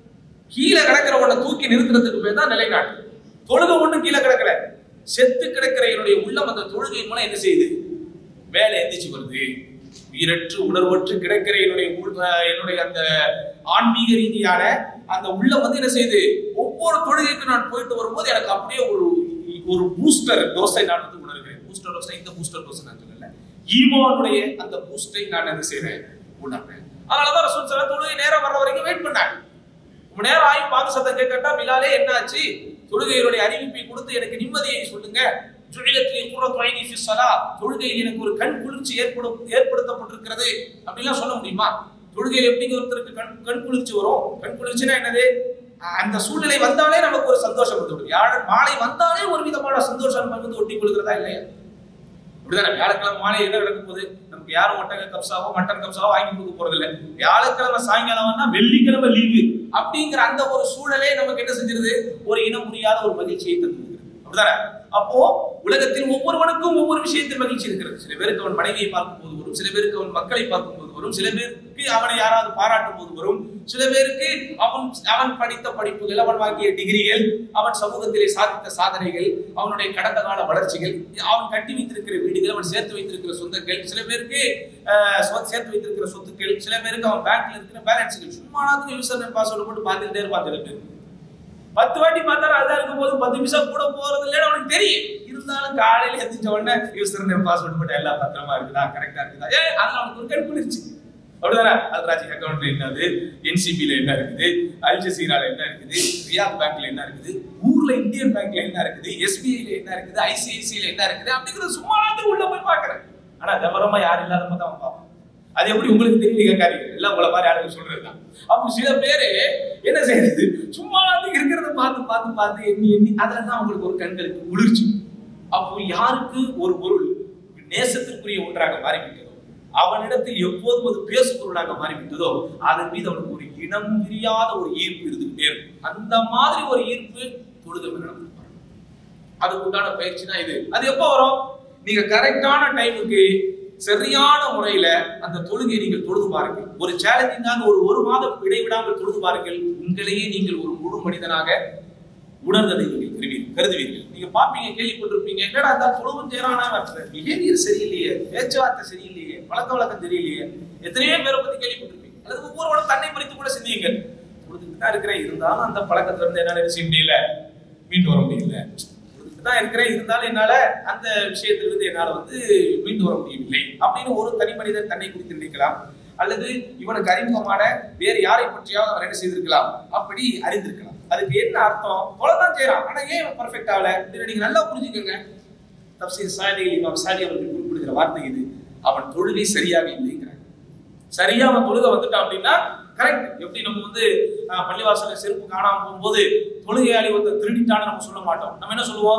கீழே கிடக்கிற ஒன்றை தூக்கி நிறுத்துறதுக்கு பேர் தான் நிலைநாட்டு தொழுகை ஒண்ணும் கீழே கிடக்கல செத்து கிடக்கிற என்னுடைய உள்ளம் அந்த தொழுகை மூலம் என்ன செய்யுது மேலே எந்திரிச்சு வருது உயிரற்று உணர்வற்று கிடக்கிற என்னுடைய உள்- அஹ் என்னுடைய அந்த ஆன்மீக ரீதியான அந்த உள்ளம் வந்து என்ன செய்யுது ஒவ்வொரு தொழுகைக்கு நான் போயிட்டு வரும்போது எனக்கு அப்படியே ஒரு ஒரு பூஸ்டர் டோஸை நான் வந்து உணர்கிறேன் பூஸ்டர் டோஸை இந்த பூஸ்டர் டோஸ் நான் சொல்லல ஈமானுடைய அந்த பூஸ்டை நான் என்ன செய்றேன் உணர்றேன் அதனாலதான் ரசூல் சல்லா தொழுகை நேரம் வர்ற வரைக்கும் வெயிட் பண்ணாங்க ரொம்ப நேரம் ஆகி பாங்க சத்தம் கேட்கட்டா பிலாலே என்னாச்சு தொழுகையினுடைய அறிவிப்பை கொடுத்து எனக்கு நிம்மதியை சொல்லுங்க ஜுஇலத்தில் குர்ரத்து ஐனி ஃபி ஸலா தொழுகையில் எனக்கு ஒரு கண் குளிர்ச்சி ஏற்படும் ஏற்படுத்தப்பட்டிருக்கிறது அப்படிலாம் சொல்ல முடியுமா தொழுகையில் எப்படிங்க ஒருத்தருக்கு கண் கண் குளிர்ச்சி வரும் கண் குளிர்ச்சினா என்னது அந்த சூழ்நிலை வந்தாலே நமக்கு ஒரு சந்தோஷம் வந்துவிடும் வியாழன் மாலை வந்தாலே ஒரு விதமான சந்தோஷம் நம்ம வந்து ஒட்டி கொள்கிறதா இல்லையா அப்படிதானே வியாழக்கிழமை மாலை என்ன நடக்க போகுது நமக்கு யாரும் ஒட்டக கப்சாவோ மட்டன் கப்சாவோ வாங்கி கொடுக்க போறது இல்ல வியாழக்கிழமை சாயங்காலம்னா வெள்ளிக்கிழமை லீவு அப்படிங்கிற அந்த ஒரு சூழலே நமக்கு என்ன செஞ்சிருது ஒரு இனம் புரியாத ஒரு மகிழ்ச்சியை தந்துருது அப்படிதானே அப்போ உலகத்தில் ஒவ்வொருவனுக்கும் ஒவ்வொரு விஷயத்தில் மகிழ்ச்சி இருக்கிறது சில பேருக்கு அவன் மனைவியை பார்க்கும் போது வரும் சில பேருக்கு அவன் மக்களை பார்க்கும் போது வரும் சில பேருக்கு அவனை யாராவது பாராட்டும் போது வரும் சில பேருக்கு அவன் அவன் படித்த படிப்புகள் அவன் வாங்கிய டிகிரிகள் அவன் சமூகத்திலே சாதித்த சாதனைகள் அவனுடைய கடந்த கால வளர்ச்சிகள் அவன் கட்டி வைத்திருக்கிற வீடுகள் அவன் சேர்த்து வைத்திருக்கிற சொந்தங்கள் சில பேருக்கு அஹ், சொ- சேர்த்து வைத்திருக்கிற சொத்துக்கள் சில பேருக்கு அவன் பேங்க்ல இருக்கிற பேலன்ஸுகள் சும்மா யூசர் நேம் பாஸ்வேர்டு போட்டு பார்த்துக்கிட்டே இருப்பான் சில பேர் பத்து வாட்டி பார்த்தாலும் அதான் இருக்கும் போது பத்து நிமிஷம் கூட போறது இல்லைன்னு அவனுக்கு தெரியும் இருந்தாலும் காலையில எந்திரிச்ச உடனே யூசர் நேம் பாஸ்வேர்ட் போட்டு எல்லாம் பத்திரமா இருக்குதா கரெக்டா இருக்குதா ஏ அதுல அவனுக்கு ஒரு கண் குளிர்ச்சி அப்படிதானே அல்ராஜி அக்கௌண்ட்ல என்னது என்சிபில என்ன இருக்குது அல் ஜசீரால என்ன இருக்குது ரியாத் பேங்க்ல என்ன இருக்குது ஊர்ல இந்தியன் பேங்க்ல என்ன இருக்குது எஸ்பிஐல என்ன இருக்குது ஐசிஐசில என்ன இருக்குது அப்படிங்கிறது சும்மா உள்ள போய் பாக்குறேன் ஆனா விவரமா யாரும் இல்லாத போது அவன் பார்ப்பான் அது எப்படி உங்களுக்கு தெரியுது கேட்காதீங்க எல்லாம் உங்களை மாதிரி யாரும் சொல்றதுதான் அப்போ சில பேரு என்ன செய்யறது சும்மா வந்து இருக்கிறத பார்த்து பார்த்து பார்த்து எண்ணி எண்ணி அதுல தான் அவங்களுக்கு ஒரு கண்களுக்கு குளிர்ச்சி அப்போ யாருக்கு ஒரு பொருள் நேசத்திற்குரிய ஒன்றாக மாறிவிட்டதோ அவனிடத்தில் எப்போதும் அது பேசு பொருளாக மாறிவிட்டதோ அதன் மீது அவனுக்கு ஒரு இனம் பிரியாத ஒரு ஈர்ப்பு இருந்துகிட்டே இருக்கும் அந்த மாதிரி ஒரு ஈர்ப்பு தொழுகை மேல நமக்கு வரும். அதுக்கு உண்டான பயிற்சி தான் இது அது எப்போ வரும் நீங்க கரெக்டான டைமுக்கு சரியான முறையில அந்த தொழுகையை நீங்கள் தொழுது பாருங்கள் ஒரு சேலஞ்சிங் தான் ஒரு ஒரு மாதம் இடைவிடாமல் தொழுது பாருங்கள் உங்களையே நீங்கள் ஒரு முழு மனிதனாக உணர்ந்ததை நீங்கள் கருவீர்கள் கருதுவீர்கள் நீங்க பாப்பீங்க கேள்விப்பட்டிருப்பீங்க என்னடா அந்த தொழுவும் செய்யறானா பிஹேவியர் சரியில்லையே பேச்சுவார்த்தை சரியில்லையே பழக்க வழக்கம் சரியில்லையே எத்தனையோ பேரை பத்தி கேள்விப்பட்டிருப்பீங்க அல்லது ஒவ்வொருவரும் தன்னை குறித்து கூட சிந்தியுங்க தொழுதுட்டு தான் இருக்கிறேன் இருந்தாலும் அந்த பழக்கத்துல இருந்து என்னால என்ன செய்ய முடியல மீண்டு வர முடியல தொழுதுட்டு தான் இருக்கிறேன் இருந்தாலும் என்னால அந்த விஷயத்திலிருந்து என்னால வந்து மீண்டு வர முடியவில்லை அப்படின்னு ஒரு தனி மனிதன் தன்னை குறித்து நினைக்கலாம் அல்லது இவனுக்கு அறிமுகமான வேறு யாரை பற்றியாவது அவர் என்ன செய்திருக்கலாம் அப்படி அறிந்திருக்கலாம் அதுக்கு என்ன அர்த்தம் தொலைதான் செய்யறான் ஆனா ஏன் பர்ஃபெக்ட் ஆகல அப்படின்னு நீங்க நல்லா புரிஞ்சுக்கோங்க தப்சீர் சாதிகள் இமாம் சாதி அவர்கள் குறிப்பிடுகிற வார்த்தை இது அவன் தொழுகை சரியாக இல்லைங்கிறாங்க சரியா அவன் தொழுகை வந்துட்டான் அப்படின்னா கரெக்ட் எப்படி நம்ம வந்து அஹ், பள்ளிவாசல்ல செருப்பு காணாம போகும்போது தொழுகையாளி ஒருத்தர் திருடிட்டான்னு நம்ம சொல்ல மாட்டோம் நம்ம என்ன சொல்லுவோம்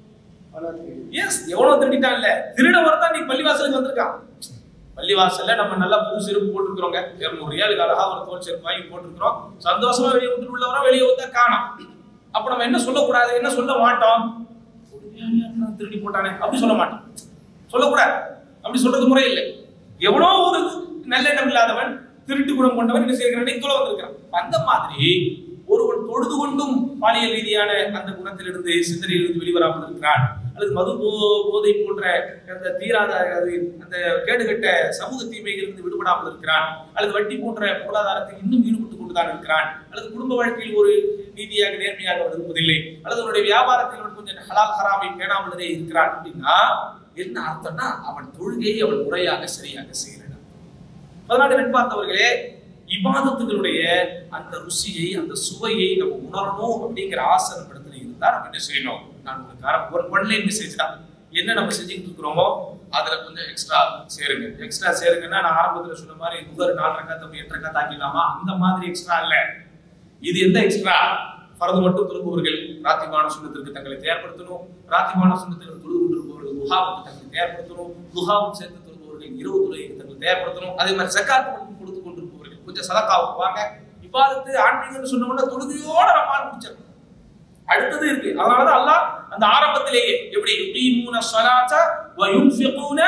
எஸ் எவனோ திருடிட்டான் இல்ல திருட வரதான் நீ பள்ளிவாசலுக்கு வந்திருக்கான் பள்ளிவாசல்ல நம்ம நல்லா புது செருப்பு போட்டுருக்கிறோங்க இருநூறு ரியாலுக்கு அழகா ஒரு தோல் செருப்பு வாங்கி போட்டுருக்கிறோம் சந்தோஷமா வெளியே விட்டு உள்ள வரோம் வெளியே வந்தா காணோம் அப்ப நம்ம என்ன சொல்லக்கூடாது என்ன சொல்ல மாட்டோம் தொழுகையாளியா இருந்தான், திருடி போட்டானே அப்படி சொல்ல மாட்டோம் சொல்லக்கூடாது அப்படி சொல்றது முறை இல்லை எவனோ ஒரு நல்லெண்ணம் இல்லாதவன் திருட்டு குணம் கொண்டவன் என்ன செய்கிறான் தொலை வந்திருக்கிறான் அந்த மாதிரி ஒருவன் தொழுது கொண்டும் பாலியல் ரீதியான அந்த குணத்திலிருந்து சிந்தனையிலிருந்து வெளிவராமல் இருக்கிறான் அல்லது மது போ- போதை போன்ற அந்த தீராத அது அந்த கேடுகட்ட சமூக தீமைகளிலிருந்து விடுபடாமல் இருக்கிறான் அல்லது வட்டி போன்ற பொருளாதாரத்தில் இன்னும் ஈடுபட்டுக் கொண்டுதான் இருக்கிறான் அல்லது குடும்ப வாழ்க்கையில் ஒரு நீதியாக நேர்மையாக அவன் இருப்பதில்லை அல்லது அவனுடைய வியாபாரத்தில் அவன் கொஞ்சம் ஹலால் ஹராமை பேணாமலே இருக்கிறான் அப்படின்னா என்ன அர்த்தம்னா அவன் தொழுகையை அவன் முறையாக சரியாக செய்கிறான் அதனால நண்பார்ந்தவர்களே இபாதத்துகளுடைய அந்த ருசியை அந்த சுவையை நம்ம உணரணும் அப்படிங்கிற ஆசை நம்ம இடத்துல இருந்தா நம்ம என்ன செய்யணும் நான் உங்களுக்கு ஒரு ஒன்லைன் மெசேஜ் தான் என்ன நம்ம செஞ்சுக்கிட்டு இருக்கிறோமோ அதுல கொஞ்சம் எக்ஸ்ட்ரா சேருங்க எக்ஸ்ட்ரா சேருங்கன்னா நான் ஆரம்பத்துல சொன்ன மாதிரி முதல் நாலு ரக்காத்த போய் எட்டு ரக்கா தாக்கிடலாமா அந்த மாதிரி எக்ஸ்ட்ரா இல்ல இது எந்த எக்ஸ்ட்ரா பரது மட்டும் தொழுபவர்கள் ராத்திமான சுண்ணத்திற்கு தங்களை தயார்படுத்தணும் ராத்திமான சுண்ணத்திற்கு தொழுது கொண்டிருப்பவர்கள் துஹாவுக்கு தங்களை தயார்படுத்தணும் துஹாவும் சேர்த்து தொழுபவர்கள் இரவு தொழுகைக்கு தங்களை தயார்படுத்தணும் அதே மாதிரி சக்காத்து மட்டும் கொடுத்து கொண்டிருப்பவர்கள் கொஞ்சம் சதக்காவுக்கு வாங்க இப்பாதத்து ஆன்மீகம்னு சொன்ன உடனே தொழுகையோட ரமான் முடிச்சிடணும் அடுத்தது இருக்கு அதனாலதான் அல்லாஹ் அந்த ஆரம்பத்திலேயே எப்படி யுகீமூன ஸலாத்த வ யுன்ஃபிகூன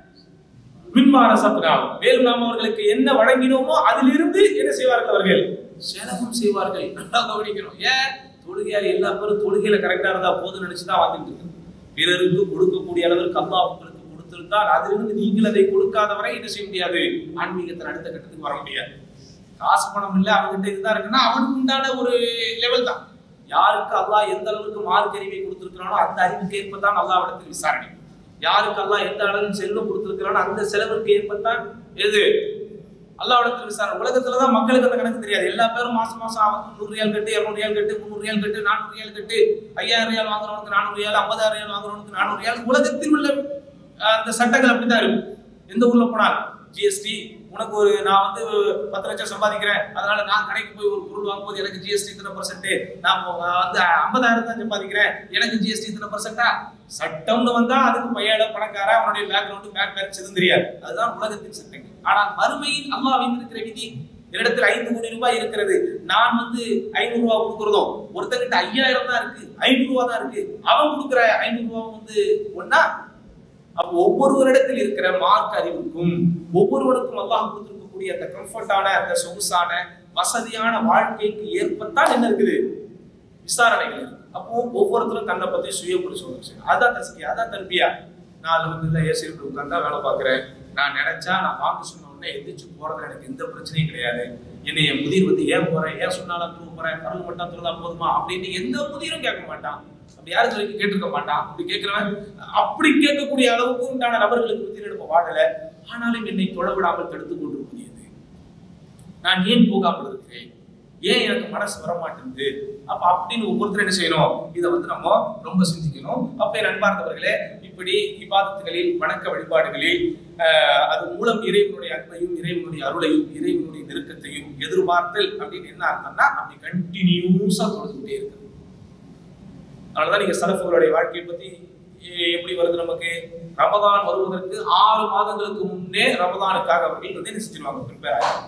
மிம்மா ரஸக்னாஹும் மேலும் நாம் அவர்களுக்கு என்ன வழங்கினோமோ அதிலிருந்து என்ன செய்வார்கள் அவர்கள் செலவும் செய்வார்கள் நல்லா கவனிக்கணும் ஏன் தொழுகையால் எல்லா பேரும் தொழுகையில கரெக்டா இருந்தா போதும் நினைச்சு தான் வந்துட்டு இருக்கு பிறருக்கு கொடுக்கக்கூடிய அளவிற்கு அல்லாஹ் உங்களுக்கு கொடுத்திருந்தால் அதிலிருந்து நீங்கள் அதை கொடுக்காதவரை என்ன செய்ய முடியாது ஆன்மீகத்தின் அடுத்த கட்டத்துக்கு வர முடியாது காசு பணம் இல்ல அவன்கிட்ட இருந்தா இருக்குன்னா அவனுக்கு உண்டான ஒரு லெவல் தான் யாருக்கு அல்லாஹ் எந்த அளவுக்கு மார்க் அறிவை கொடுத்திருக்கிறானோ அந்த அறிவுக்கு ஏற்பதான் அல்லாஹ்விடத்தில் விசாரணை யாருக்கு அல்லாஹ் எந்த அளவுக்கு செல்வம் கொடுத்திருக்கிறானோ அந்த செலவிற்கு ஏற்பத்தான் எது அல்லாஹ்விடத்தில் விசாரணை உலகத்துல தான் மக்களுக்கு அந்த கணக்கு தெரியாது எல்லா பேரும் மாசம் மாசம் அவன் நூறு ரியால் கட்டு இருநூறு ரியால் கட்டு முந்நூறு ரியால் கட்டு நானூறு ரியால் கட்டு ஐயாயிரம் ரியால் வாங்குறவனுக்கு நானூறு ரியால் ஐம்பதாயிரம் ரியால் வாங்குறவனுக்கு நானூறு ரியால் உலகத்தில் உள்ள அஹ், அந்த சட்டங்கள் அப்படித்தான் இருக்கும் எந்த ஊர்ல போனால் ஜிஎஸ்டி உனக்கு ஒரு நான் வந்து பத்து லட்சம் சம்பாதிக்கிறேன் அதனால நான் கடைக்கு போய் ஒரு பொருள் வாங்கும்போது எனக்கு ஜிஎஸ்டி இத்தனை பர்சன்ட் நான் வந்து ஐம்பதாயிரம் தான் சம்பாதிக்கிறேன் எனக்கு ஜிஎஸ்டி இத்தனை பர்சன்டா சட்டம்னு வந்தா அதுக்கு பையன பணக்கார அவனுடைய பேக்ரவுண்டு பேக் பேக் எதுவும் தெரியாது அதுதான் உலகத்தின் சட்டங்கள் ஆனால் மறுமையில் அல்லாஹ் வைத்திருக்கிற விதி என்னிடத்தில் ஐந்து கோடி ரூபாய் இருக்கிறது நான் வந்து ஐநூறு ரூபாய் கொடுக்கறதும் ஒருத்தங்கிட்ட ஐயாயிரம் தான் இருக்கு ஐநூறு ரூபாய் தான் இருக்கு அவன் கொடுக்குற ஐநூறு ரூபாய் வந்து ஒன்னா அப்போ ஒவ்வொருவரிடத்தில் இருக்கிற மார்க் அறிவுக்கும் ஒவ்வொருவருக்கும் அல்லாஹ் கொடுத்திருக்கக்கூடிய அந்த கம்ஃபர்டான அந்த சொகுசான வசதியான வாழ்க்கைக்கு ஏற்பத்தான் என்ன இருக்குது விசாரணைகள் இருக்கு அப்போ ஒவ்வொருத்தரும் தன்னை பத்தி சுய பரிசோதனை செய்யணும் அதான் தஸ்கியா அதான் தர்பியா நான் வந்து இல்லை ஏசி உட்கார்ந்தா வேலை பார்க்குறேன் நான் நினைச்சா நான் வாங்க சொன்ன உடனே எந்திரிச்சு போறது எனக்கு எந்த பிரச்சனையும் கிடையாது என்னை என் முதிர் வந்து ஏன் போறேன் ஏன் சொன்னாலும் தூங்க போறேன் பரல் மட்டும் தொழுதா போதுமா அப்படின்னு எந்த முதிரும் கேட்க மாட்டான் அப்படி யாரும் சொல்லி கேட்டிருக்க மாட்டான் அப்படி கேட்கிறவன் அப்படி கேட்கக்கூடிய அளவுக்கு உண்டான நபர்களுக்கு பத்தி நம்ம வாழல ஆனாலும் என்னை தொழ விடாமல் தடுத்துக் கொண்டிருப்பது எது நான் ஏன் போகாமல் இருக்கிறேன் ஏன் எனக்கு மனசு வர மாட்டேங்குது அப்ப அப்படின்னு ஒவ்வொருத்தரும் என்ன செய்யணும் இதை வந்து நம்ம ரொம்ப சிந்திக்கணும் அப்ப என் அன்பார்ந்தவர்களே இப்படி இபாதத்துகளில் வணக்க வழிபாடுகளில் ஆஹ், அது மூலம் இறைவனுடைய அன்பையும் இறைவனுடைய அருளையும் இறைவனுடைய நெருக்கத்தையும் எதிர்பார்த்தல் அப்படின்னு என்ன அர்த்தம்னா அப்படி கண்டினியூஸா தொழுதுகிட்டே இருக்கு அதனாலதான் நீங்க சலஃபுகளுடைய வாழ்க்கையை பத்தி எ- எப்படி வருது நமக்கு ரமதான் வருவதற்கு ஆறு மாதங்களுக்கு முன்னே ரமதானுக்காக அவர்கள் வந்து என்ன செஞ்சிருவாங்க ப்ரிப்பேர் ஆகிறாங்க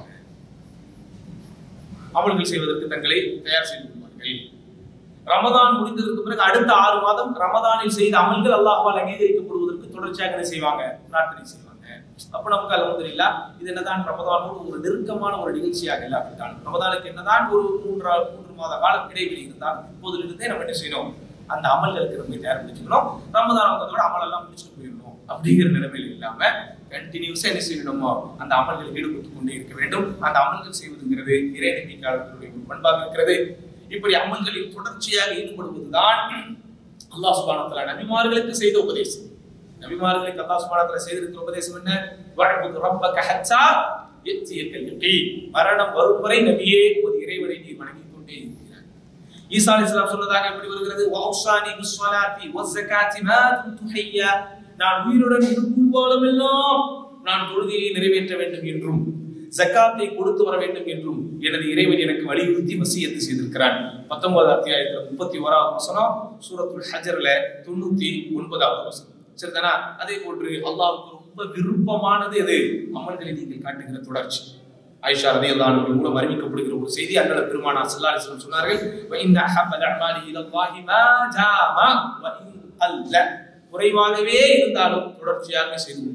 அமல்கள் செய்வதற்கு தங்களை தயார் செய்து கொள்வார்கள் ரமதான் முடிந்ததற்கு பிறகு அடுத்த ஆறு மாதம் ரமதானில் செய்த அமல்கள் அல்லாஹ்வால் அங்கீகரிக்கப்படுவதற்கு தொடர்ச்சியாக என்ன செய்வாங்க பிரார்த்தனை செய்வாங்க அப்ப நமக்கு அல்ஹம்துலில்லாஹ் இது என்னதான் ரமதானோடு ஒரு நெருக்கமான ஒரு நிகழ்ச்சியாக இல்லாவிட்டாலும் ரமதானுக்கு என்னதான் ஒரு மூன்றா மூன்று மாத காலம் இடைவெளி இருந்தால் இப்போதிலிருந்தே நம்ம என்ன செய்யணும் அந்த அமல்களுக்கு நம்ம தயார் பண்ணிக்கணும் ரமதான் வந்ததோட அமலெல்லாம் முடிச்சுட்டு போயிடணும் அப்படிங்கிற நிலைமையில் இல்லாம கண்டினியூஸா என்ன செய்யணுமோ அந்த அமல்களில் ஈடுபட்டு கொண்டே இருக்க வேண்டும் அந்த அமல்கள் செய்வதுங்கிறது இறை நம்பிக்கையாளர்களுடைய ஒரு பண்பாக இருக்கிறது இப்படி அமல்களில் தொடர்ச்சியாக ஈடுபடுவதுதான் அல்லாஹ் சுப்ஹானஹு வ தஆலா நபிமார்களுக்கு செய்த உபதேசம் நபிமார்களுக்கு அல்லாஹ் சுப்ஹானஹு வ தஆலா செய்திருக்கிற உபதேசம் என்ன வஅபுது ரப்பக ஹத்தா யத்தியக்கல் யகீன் மரணம் வரும் வரை நபியே ஒரு இறைவனை நீ வணங்கிக் கொண்டே இருக்கிறாய் ஈசா அலைஹிஸ்ஸலாம் சொன்னதாக எப்படி வருகிறது வௌசானி பிஸ்ஸலாத்தி வஸ்ஸகாத்தி மா துன்து ஹய்யா நான் உயிருடன் இருக்கும் காலமெல்லாம் நான் தொழுகையை நிறைவேற்ற வேண்டும் என்றும் ஜக்காத்தை கொடுத்து வர வேண்டும் என்றும் எனது இறைவன் எனக்கு வலியுறுத்தி வசியத்து செய்திருக்கிறான் பத்தொன்பது அத்தியாயத்துல முப்பத்தி ஓராவது வசனம் சூரத்துல் ஹஜர்ல தொண்ணூத்தி ஒன்பதாவது வசனம் சரிதானா அதே போன்று அல்லாஹ்வுக்கு ரொம்ப விருப்பமானது எது அமல்களை நீங்கள் காட்டுகிற தொடர்ச்சி ஆயிஷா ரலியல்லாஹு அன்ஹா மூலம் அறிவிக்கப்படுகிற ஒரு செய்தி அண்ணல பெருமானார் ஸல்லல்லாஹு அலைஹி வஸல்லம் சொன்னார்கள் வ இன்ன அஹப்பல் அஅமாலி இலல்லாஹி மா ஜாமா வ இன் அல்ல குறைவாகவே இருந்தாலும் தொடர்ச்சியாக செய்து கொண்டிருப்பது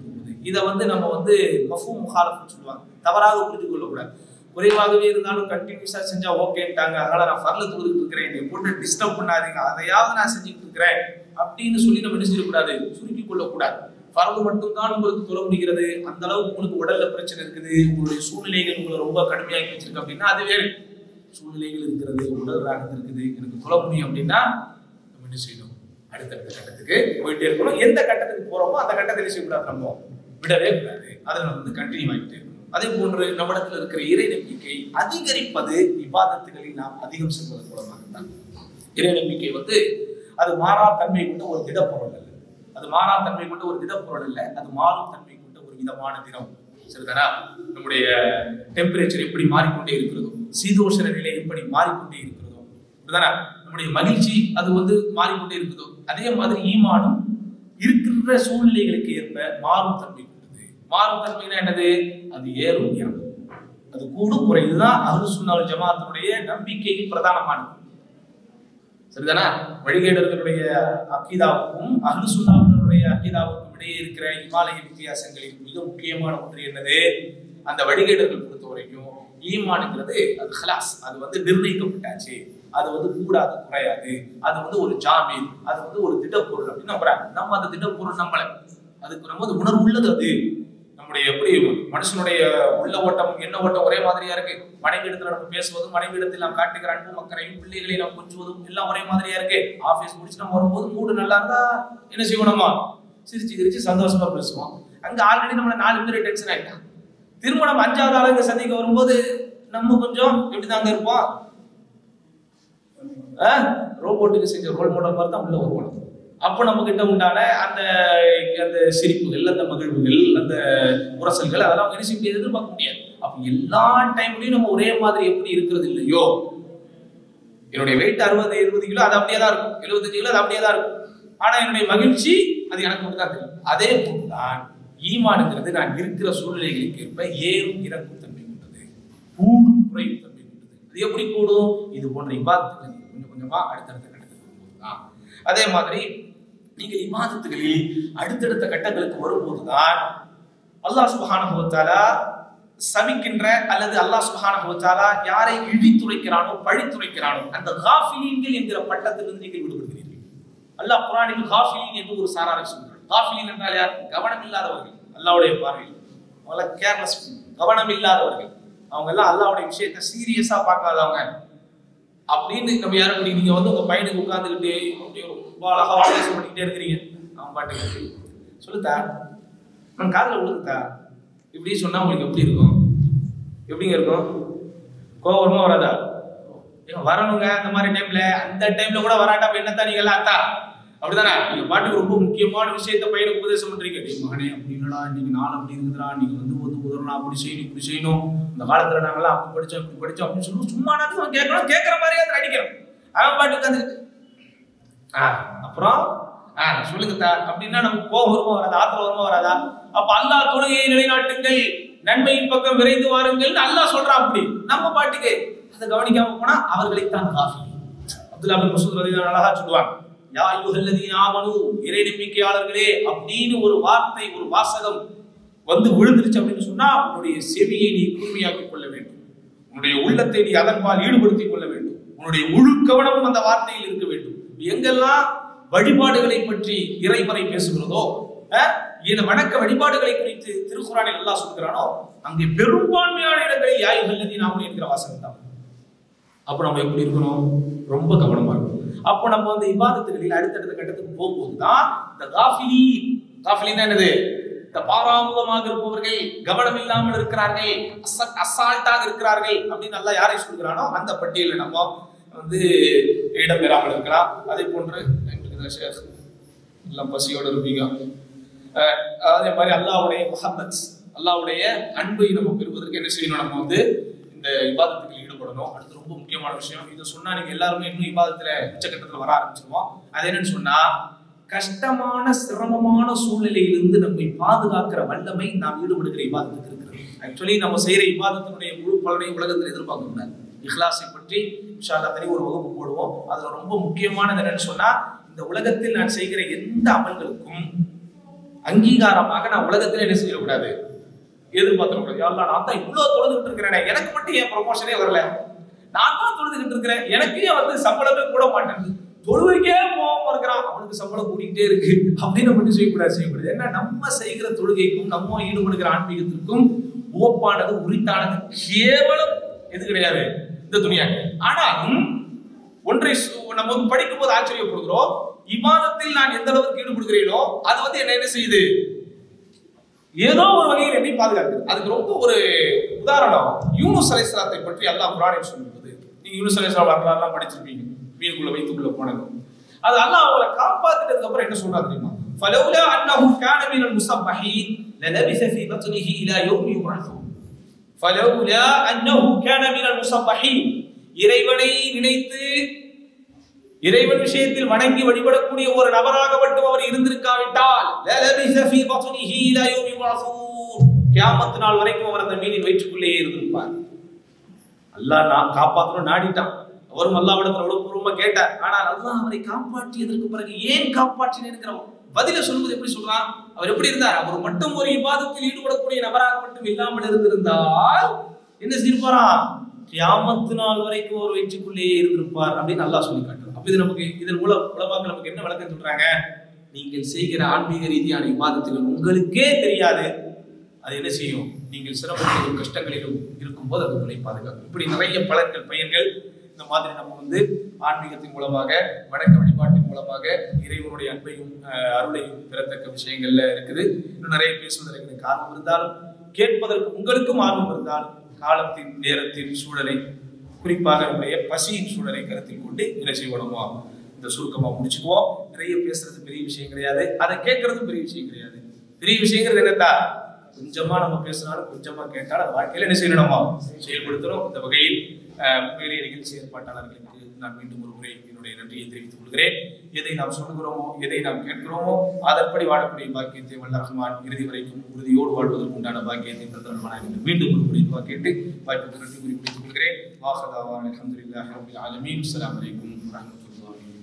இதை வந்து நம்ம வந்து மஃபூ முகாலஃப்னு சொல்லுவாங்க தவறாக புரிஞ்சு கொள்ளக்கூடாது குறைவாகவே இருந்தாலும் கண்டினியூஸா செஞ்சா ஓகேன்ட்டாங்க அதனால நான் ஃபர்ல தொழுதுட்டு இருக்கிறேன் என்னை போட்டு டிஸ்டர்ப் பண்ணாதீங்க அதையாவது நான் செஞ்சுட்டு இருக்கிறேன் அப்படின்னு சொல்லி நம்ம என்ன செய்யக்கூடாது சுருக்கி கொள்ளக்கூடாது ஃபர்து மட்டும்தான் உங்களுக்கு தொழ முடிகிறது அந்த அளவுக்கு உங்களுக்கு உடல்ல பிரச்சனை இருக்குது உங்களுடைய சூழ்நிலைகள் உங்களை ரொம்ப கடுமையாக்கி வச்சிருக்கு அப்படின்னா அது வேறு சூழ்நிலைகள் இருக்கிறது உடல் ராகத்து இருக்குது எனக்கு தொழ முடியும் அப்படின்னா நம்ம என்ன செய்யணும் அடுத்தடுத்த கட்டத்துக்கு போயிட்டே இருக்கணும் எந்த கட்டத்துக்கு போறோமோ அந்த கட்டத்தை என்ன செய்யக்கூடாது நம்ம விடவே கூடாது அதை நம்ம வந்து கண்டினியூ ஆகிட்டே இருக்கணும் அதே போன்று நம்மிடத்தில் இருக்கிற இறை நம்பிக்கை அதிகரிப்பது விவாதத்துகளில் நாம் அதிகம் செல்வதன் மூலமாகத்தான் இறை நம்பிக்கை வந்து அது மாறா தன்மை கொண்ட ஒரு திடப்பொருள் அல்ல அது மாறா தன்மை கொண்ட ஒரு திடப்பொருள் அல்ல அது மாறும் தன்மை கொண்ட ஒரு விதமான தினம் சரிதானா நம்முடைய டெம்பரேச்சர் எப்படி மாறிக்கொண்டே இருக்கிறதோ சீதோஷண நிலை எப்படி மாறிக்கொண்டே இருக்கிறதோ அப்படிதானே நம்முடைய மகிழ்ச்சி அது வந்து மாறிக்கொண்டே இருக்குதோ அதே மாதிரி ஈமானும் இருக்கின்ற சூழ்நிலைகளுக்கு ஏற்ப மாறும் தன்மை கொண்டது மாறும் தன்மைனா என்னது அது ஏறும் இறங்கும் அது கூடும் குறை இதுதான் அஹ்லு சுன்னால் ஜமாத்தினுடைய நம்பிக்கையில் பிரதானமானது சரிதானா வழிகேடர்களுடைய அக்கீதாவுக்கும் அஹ்லு சுன்னாவினருடைய அக்கீதாவுக்கும் இடையே இருக்கிற இமாலய வித்தியாசங்களில் மிக முக்கியமான ஒன்று என்னது அந்த வழிகேடர்கள் பொறுத்த வரைக்கும் ஈமானுங்கிறது அது ஹலாஸ் அது வந்து நிர்ணயிக்கப்பட்டாச்சு அது வந்து கூடாது குறையாது அது வந்து ஒரு ஜாமீன் அது வந்து ஒரு திடப்பொருள் அப்படின்னு நம்புறாங்க நம்ம அந்த திடப்பொருள் நம்மள அதுக்கு நம்ம வந்து உணர்வு உள்ளது அது நம்முடைய எப்படி மனுஷனுடைய உள்ள ஓட்டம் என்ன ஓட்டம் ஒரே மாதிரியா இருக்கு மனைவி இடத்துல நம்ம பேசுவதும் மனைவி இடத்தில் நாம் காட்டுகிற அன்பும் அக்கறையும் பிள்ளைகளை நாம் கொஞ்சுவதும் எல்லாம் ஒரே மாதிரியா இருக்கு ஆபீஸ் முடிச்சு நம்ம வரும்போது மூடு நல்லா இருந்தா என்ன செய்யணுமா சிரிச்சு சிரிச்சு சந்தோஷமா பேசுவோம் அங்க ஆல்ரெடி நம்மள நாலு பேர் டென்ஷன் ஆயிட்டான் திருமணம் அஞ்சாவது ஆளுங்க சந்திக்க வரும்போது நம்ம கொஞ்சம் எப்படிதாங்க இருப்போம் ரோபோட்டுக்கு செஞ்ச ரோல் மாடல் மாதிரி தான் உள்ள வருவோம் அப்போ நம்ம கிட்ட உண்டான அந்த அந்த சிரிப்புகள் அந்த மகிழ்வுகள் அந்த உரசல்கள் அதெல்லாம் அவங்க என்ன செய்ய முடியாது எதிர்பார்க்க முடியாது அப்போ எல்லா டைம்லயும் நம்ம ஒரே மாதிரி எப்படி இருக்கிறது இல்லையோ என்னுடைய வெயிட் அறுபது எழுபது கிலோ அது அப்படியே தான் இருக்கும் எழுபத்தஞ்சு கிலோ அது அப்படியே தான் இருக்கும் ஆனா என்னுடைய மகிழ்ச்சி அது எனக்கு மட்டும் தான் தெரியும் அதே போட்டுதான் ஈமானுங்கிறது நான் இருக்கிற சூழ்நிலைகளுக்கு ஏற்ப ஏறும் இறக்கும் தன்மை கொண்டது கூடும் குறையும் தன்மை கொண்டது அது எப்படி கூடும் இது போன்ற இபாதத்துகள் கொஞ்சம் கொஞ்சமா அடுத்தடுத்த கட்டத்துக்கு வரும்போதுதான் அதே மாதிரி நீங்கள் இமாதத்துகளில் அடுத்தடுத்த கட்டங்களுக்கு வரும்போதுதான் அல்லாஹ் சுபஹானஹு வ தஆலா சபிக்கின்ற அல்லது அல்லாஹ் சுபஹானஹு வ தஆலா யாரை இழித்துரைக்கிறானோ பழித்துரைக்கிறானோ அந்த காஃபிலீன்கள் என்கிற பட்டத்திலிருந்து நீங்கள் விடுபடுகிறீர்கள் அல்லாஹ் குர்ஆனில் காஃபிலீன் என்று ஒரு சாராரை சொல்கிறார் காஃபிலீன் என்றால் யார் கவனம் இல்லாதவர்கள் அல்லாஹ்வுடைய பார்வையில் அவங்கள கேர்லெஸ் கவனம் இல்லாதவர்கள் அவங்க எல்லாம் அல்லாஹ்வுடைய விஷயத்தை சீரியஸா பார்க்காதவங்க அப்படின்னு நம்ம யாரும் இப்படி நீங்க வந்து உங்க பையனுக்கு உட்காந்துக்கிட்டு அப்படியே ரொம்ப அழகா உபதேசம் பண்ணிக்கிட்டே இருக்கிறீங்க அவன் பாட்டுக்கு சொல்லுத்தா நான் காதுல விழுந்துத்தா இப்படி சொன்னா உங்களுக்கு எப்படி இருக்கும் எப்படிங்க இருக்கும் கோவம் வருமா வராதா ஏங்க வரணுங்க அந்த மாதிரி டைம்ல அந்த டைம்ல கூட வராட்டா அப்ப என்னத்தான் நீங்க எல்லாம் அத்தா அப்படிதானே நீங்க பாட்டுக்கு ரொம்ப முக்கியமான விஷயத்த பையனுக்கு உபதேசம் பண்றீங்க டேய் மகனே அப்படி இல்லடா இன்னைக்கு நாள் அப்படி இருக்குதுடா நீங்க வந்து வந்து உதறலாம் அப்படி செய்யணும் இப்படி செய்யணும் இந்த காலத்துல நாங்கெல்லாம் அப்படி படிச்சோம் இப்படி படிச்சோம் அப்படின்னு சொல்லுவோம் சும்மா நான் அவன் கேட்கணும் கேட்கற மாதிரியே அதை அடிக்கிறோம் அவன் பாட்டு உட்காந்துக்கிட்டு ஆ அப்புறம் ஆ சொல்லுங்க தா அப்படின்னா நமக்கு கோபம் வருமா வராதா ஆத்திரம் வருமா வராதா அப்ப அல்லாஹ் தொழுகையை நிலைநாட்டுங்கள் நன்மையின் பக்கம் விரைந்து வாருங்கள் அல்லாஹ் சொல்றான் அப்படி நம்ம பாட்டுக்கு அதை கவனிக்காம போனா அவர்களை தான் காஃபி அப்துல்லா பின் மசூத் ரலியல்லாஹு அழகா சொல்லுவாங்க யா அய்யுஹல்லதீன ஆமனு இறை நம்பிக்கையாளர்களே அப்படின்னு ஒரு வார்த்தை ஒரு வாசகம் வந்து விழுந்துருச்சு அப்படின்னு சொன்னா உன்னுடைய செவியை நீ கூர்மையாக்கிக் கொள்ள வேண்டும் உன்னுடைய உள்ளத்தை நீ அதன்பால் ஈடுபடுத்திக் கொள்ள வேண்டும் உன்னுடைய முழு கவனமும் அந்த வார்த்தையில் இருக்க வேண்டும் எங்கெல்லாம் வழிபாடுகளை பற்றி இறைமறை பேசுகிறதோ அஹ், இந்த வணக்க வழிபாடுகளை குறித்து திருக்குறானில் அல்லாஹ் சொல்கிறானோ அங்கே பெரும்பான்மையான இடங்களில் யாயுகல்லதி நாம என்கிற வாசகம் தான் அப்போ நம்ம எப்படி இருக்கணும் ரொம்ப கவனமா இருக்கணும் அப்போ நம்ம வந்து இபாதத்துகளில் அடுத்தடுத்த கட்டத்துக்கு போகும்போது தான் இந்த காஃபிலி காஃபிலின்னா என்னது இந்த பாராமுகமாக இருப்பவர்கள் கவனம் இல்லாமல் இருக்கிறார்கள் அச- அசால்ட்டாக இருக்கிறார்கள் அப்படின்னு நல்லா யாரை சொல்கிறானோ அந்த பட்டியலில் நம்ம வந்து இடம் பெறாமல் இருக்கலாம் அதே போன்று எங்களுக்கு இந்த ஷேர் எல்லாம் பசியோட இருப்பீங்க அஹ் அதே மாதிரி அல்லாஹ்வுடைய முஹப்பத் அல்லாஹ்வுடைய அன்பை நம்ம பெறுவதற்கு என்ன செய்யணும் நம்ம வந்து இந்த இபாதத்துக்கு ஈடுபடணும் அடுத்து ரொம்ப முக்கியமான விஷயம் இதை சொன்னா நீங்க எல்லாருமே இன்னும் இபாதத்துல உச்சகட்டத்துல வர ஆரம்பிச்சிருவோம் அது என்னன்னு சொன்னா கஷ்டமான சிரமமான சூழ்நிலையிலிருந்து நம்மை பாதுகாக்கிற வல்லமை நாம் ஈடுபடுகிற இபாதத்துக்கு இருக்கிறது ஆக்சுவலி நம்ம செய்யற இபாதத்தினுடைய முழு பலனை உலகத்தில் எதிர்பார்க்க கூடாது இஹ்லாஸை பற்றி இன்ஷா அல்லாஹ் தனி ஒரு வகுப்பு போடுவோம் அதுல ரொம்ப முக்கியமானது என்னன்னு சொன்னா இந்த உலகத்தில் நான் செய்கிற எந்த அமல்களுக்கும் அங்கீகாரமாக நான் உலகத்துல என்ன செய்யக்கூடாது எதிர்பார்த்துக்கூடாது யாரெல்லாம் நான் தான் இவ்வளவு தொழுதுகிட்டு இருக்கிறேன் எனக்கு மட்டும் ஏன் ப்ரொமோஷனே வரல நான் தான் தொழுதுகிட்டு இருக்கிறேன் எனக்கு ஏன் வந்து சம்பளமே கூட மாட்டேங்குது தொழுகைக்கே போகாம இருக்கிறான் அவனுக்கு சம்பளம் கூட்டிகிட்டே இருக்கு அப்படின்னு மட்டும் செய்யக்கூடாது செய்யக்கூடாது ஏன்னா நம்ம செய்கிற தொழுகைக்கும் நம்ம ஈடுபடுகிற ஆன்மீகத்திற்கும் ஓப்பானது உரித்தானது கேவலம் எது கிடையாது இந்த துணியாக ஆனாலும் ஒன்றை சு- நம்ம வந்து படிக்கும் போது ஆச்சரியப்படுகிறோம் இமாதத்தில் நான் எந்த அளவுக்கு ஈடுபடுகிறேனோ அது வந்து என்ன என்ன செய்யுது ஏதோ ஒரு வகையில் என்னை பாதுகாக்குது அதுக்கு ரொம்ப ஒரு உதாரணம் யூனுஸ் அலைஹிஸ்ஸலாத்தை பற்றி அல்லாஹ் குரானில் சொல்லும்போது நீங்க யூனுஸ் அலைஹிஸ்ஸலாம் வரலாறுலாம் படிச்சிருப்பீங்க மீனுக்குள்ள வைத்துக்குள்ள போனது அது அல்லாஹ் அவங்களை காப்பாத்திட்டதுக்கு அப்புறம் என்ன சொல்றாரு தெரியுமா فلولا انه كان من المسبحين للبث في بطنه الى يوم يبعثون فلولا انه كان من المسبحين இறைவனை நினைத்து இறைவன் விஷயத்தில் வணங்கி வழிபடக்கூடிய ஒரு நபராக மட்டும் அவர் இருந்திருக்காவிட்டால் லலபிஸ ஃபீ பத்னிஹி இலா யௌமி யுபஅஸூன். கியாமத் நாள் வரைக்கும் அவர் அந்த மீனின் வயிற்றுக்குள்ளேயே இருந்திருப்பார் அல்லாஹ் நான் காப்பாற்றணும் நாடிட்டான் அவரும் அல்லாவிடத்தில் அவ்வளவு பூர்வமா கேட்டார் ஆனால் அல்லாஹ் அவரை காப்பாற்றியதற்கு பிறகு ஏன் காப்பாற்றினேங்கிற பதில சொல்லுவது எப்படி சொல்றான் அவர் எப்படி இருந்தார் அவர் மட்டும் ஒரு இபாதத்தில் ஈடுபடக்கூடிய நபராக மட்டும் இல்லாமல் இருந்திருந்தால் என்ன செஞ்சிருப்பாராம் கியாமத்து நாள் வரைக்கும் ஒரு வயிற்றுக்குள்ளேயே இருந்திருப்பார் அப்படின்னு அல்லாஹ் சொல்லி காட்டுறார் அப்ப இது நமக்கு இதன் மூலம் உலமாக்கள் நமக்கு என்ன விளக்கம் சொல்றாங்க நீங்கள் செய்கிற ஆன்மீக ரீதியான விவாதத்துகள் உங்களுக்கே தெரியாது அது என்ன செய்யும் நீங்கள் சிரமங்களிலும் கஷ்டங்களிலும் இருக்கும்போது அது உங்களை பாதுகாக்கும் இப்படி நிறைய பலன்கள் பயன்கள் இந்த மாதிரி நம்ம வந்து ஆன்மீகத்தின் மூலமாக வணக்க வழிபாட்டின் மூலமாக இறைவனுடைய அன்பையும் அஹ், அருளையும் பெறத்தக்க விஷயங்கள்ல இருக்குது இன்னும் நிறைய பேசுவதற்கு எனக்கு ஆர்வம் இருந்தாலும் கேட்பதற்கு உங்களுக்கும் ஆர்வம் இருந்தாலும் காலத்தின் நேரத்தின் சூழலை குறிப்பாக நம்முடைய பசியின் சூழலை கருத்தில் கொண்டு என்ன செய்யணுமோ இந்த சுருக்கமா முடிச்சுக்குவோம் நிறைய பேசுறது பெரிய விஷயம் கிடையாது அதை கேட்கறதும் பெரிய விஷயம் கிடையாது பெரிய விஷயங்கிறது என்னத்தா கொஞ்சமா நம்ம பேசினாலும் கொஞ்சமா கேட்டாலும் அது வாழ்க்கையில என்ன செய்யணுமா செயல்படுத்தணும் இந்த வகையில் அஹ், உண்மையிலேயே நிகழ்ச்சி ஏற்பாட்டாளர்களுக்கு நான் மீண்டும் ஒரு முறை என்னுடைய நன்றியை தெரிவித்துக் கொள்கிறேன் எதை நாம் சொல்லுகிறோமோ எதை நாம் கேட்கிறோமோ அதன்படி வாழக்கூடிய பாக்கியத்தை வல்ல ரஹ்மான் இறுதி வரைக்கும் உறுதியோடு வாழ்வதற்கு உண்டான பாக்கியத்தை தந்தரமான மீண்டும் ஒரு முறை துவா கேட்டு வாய்ப்புக்கு நன்றி கூறி முடித்துக் கொள்கிறேன் வாஹதாவான் அலமதுல்லாஹி ரபில் ஆலமீன் அஸ்ஸலாமு அலைக்கும் வரஹ்மத்துல்லாஹி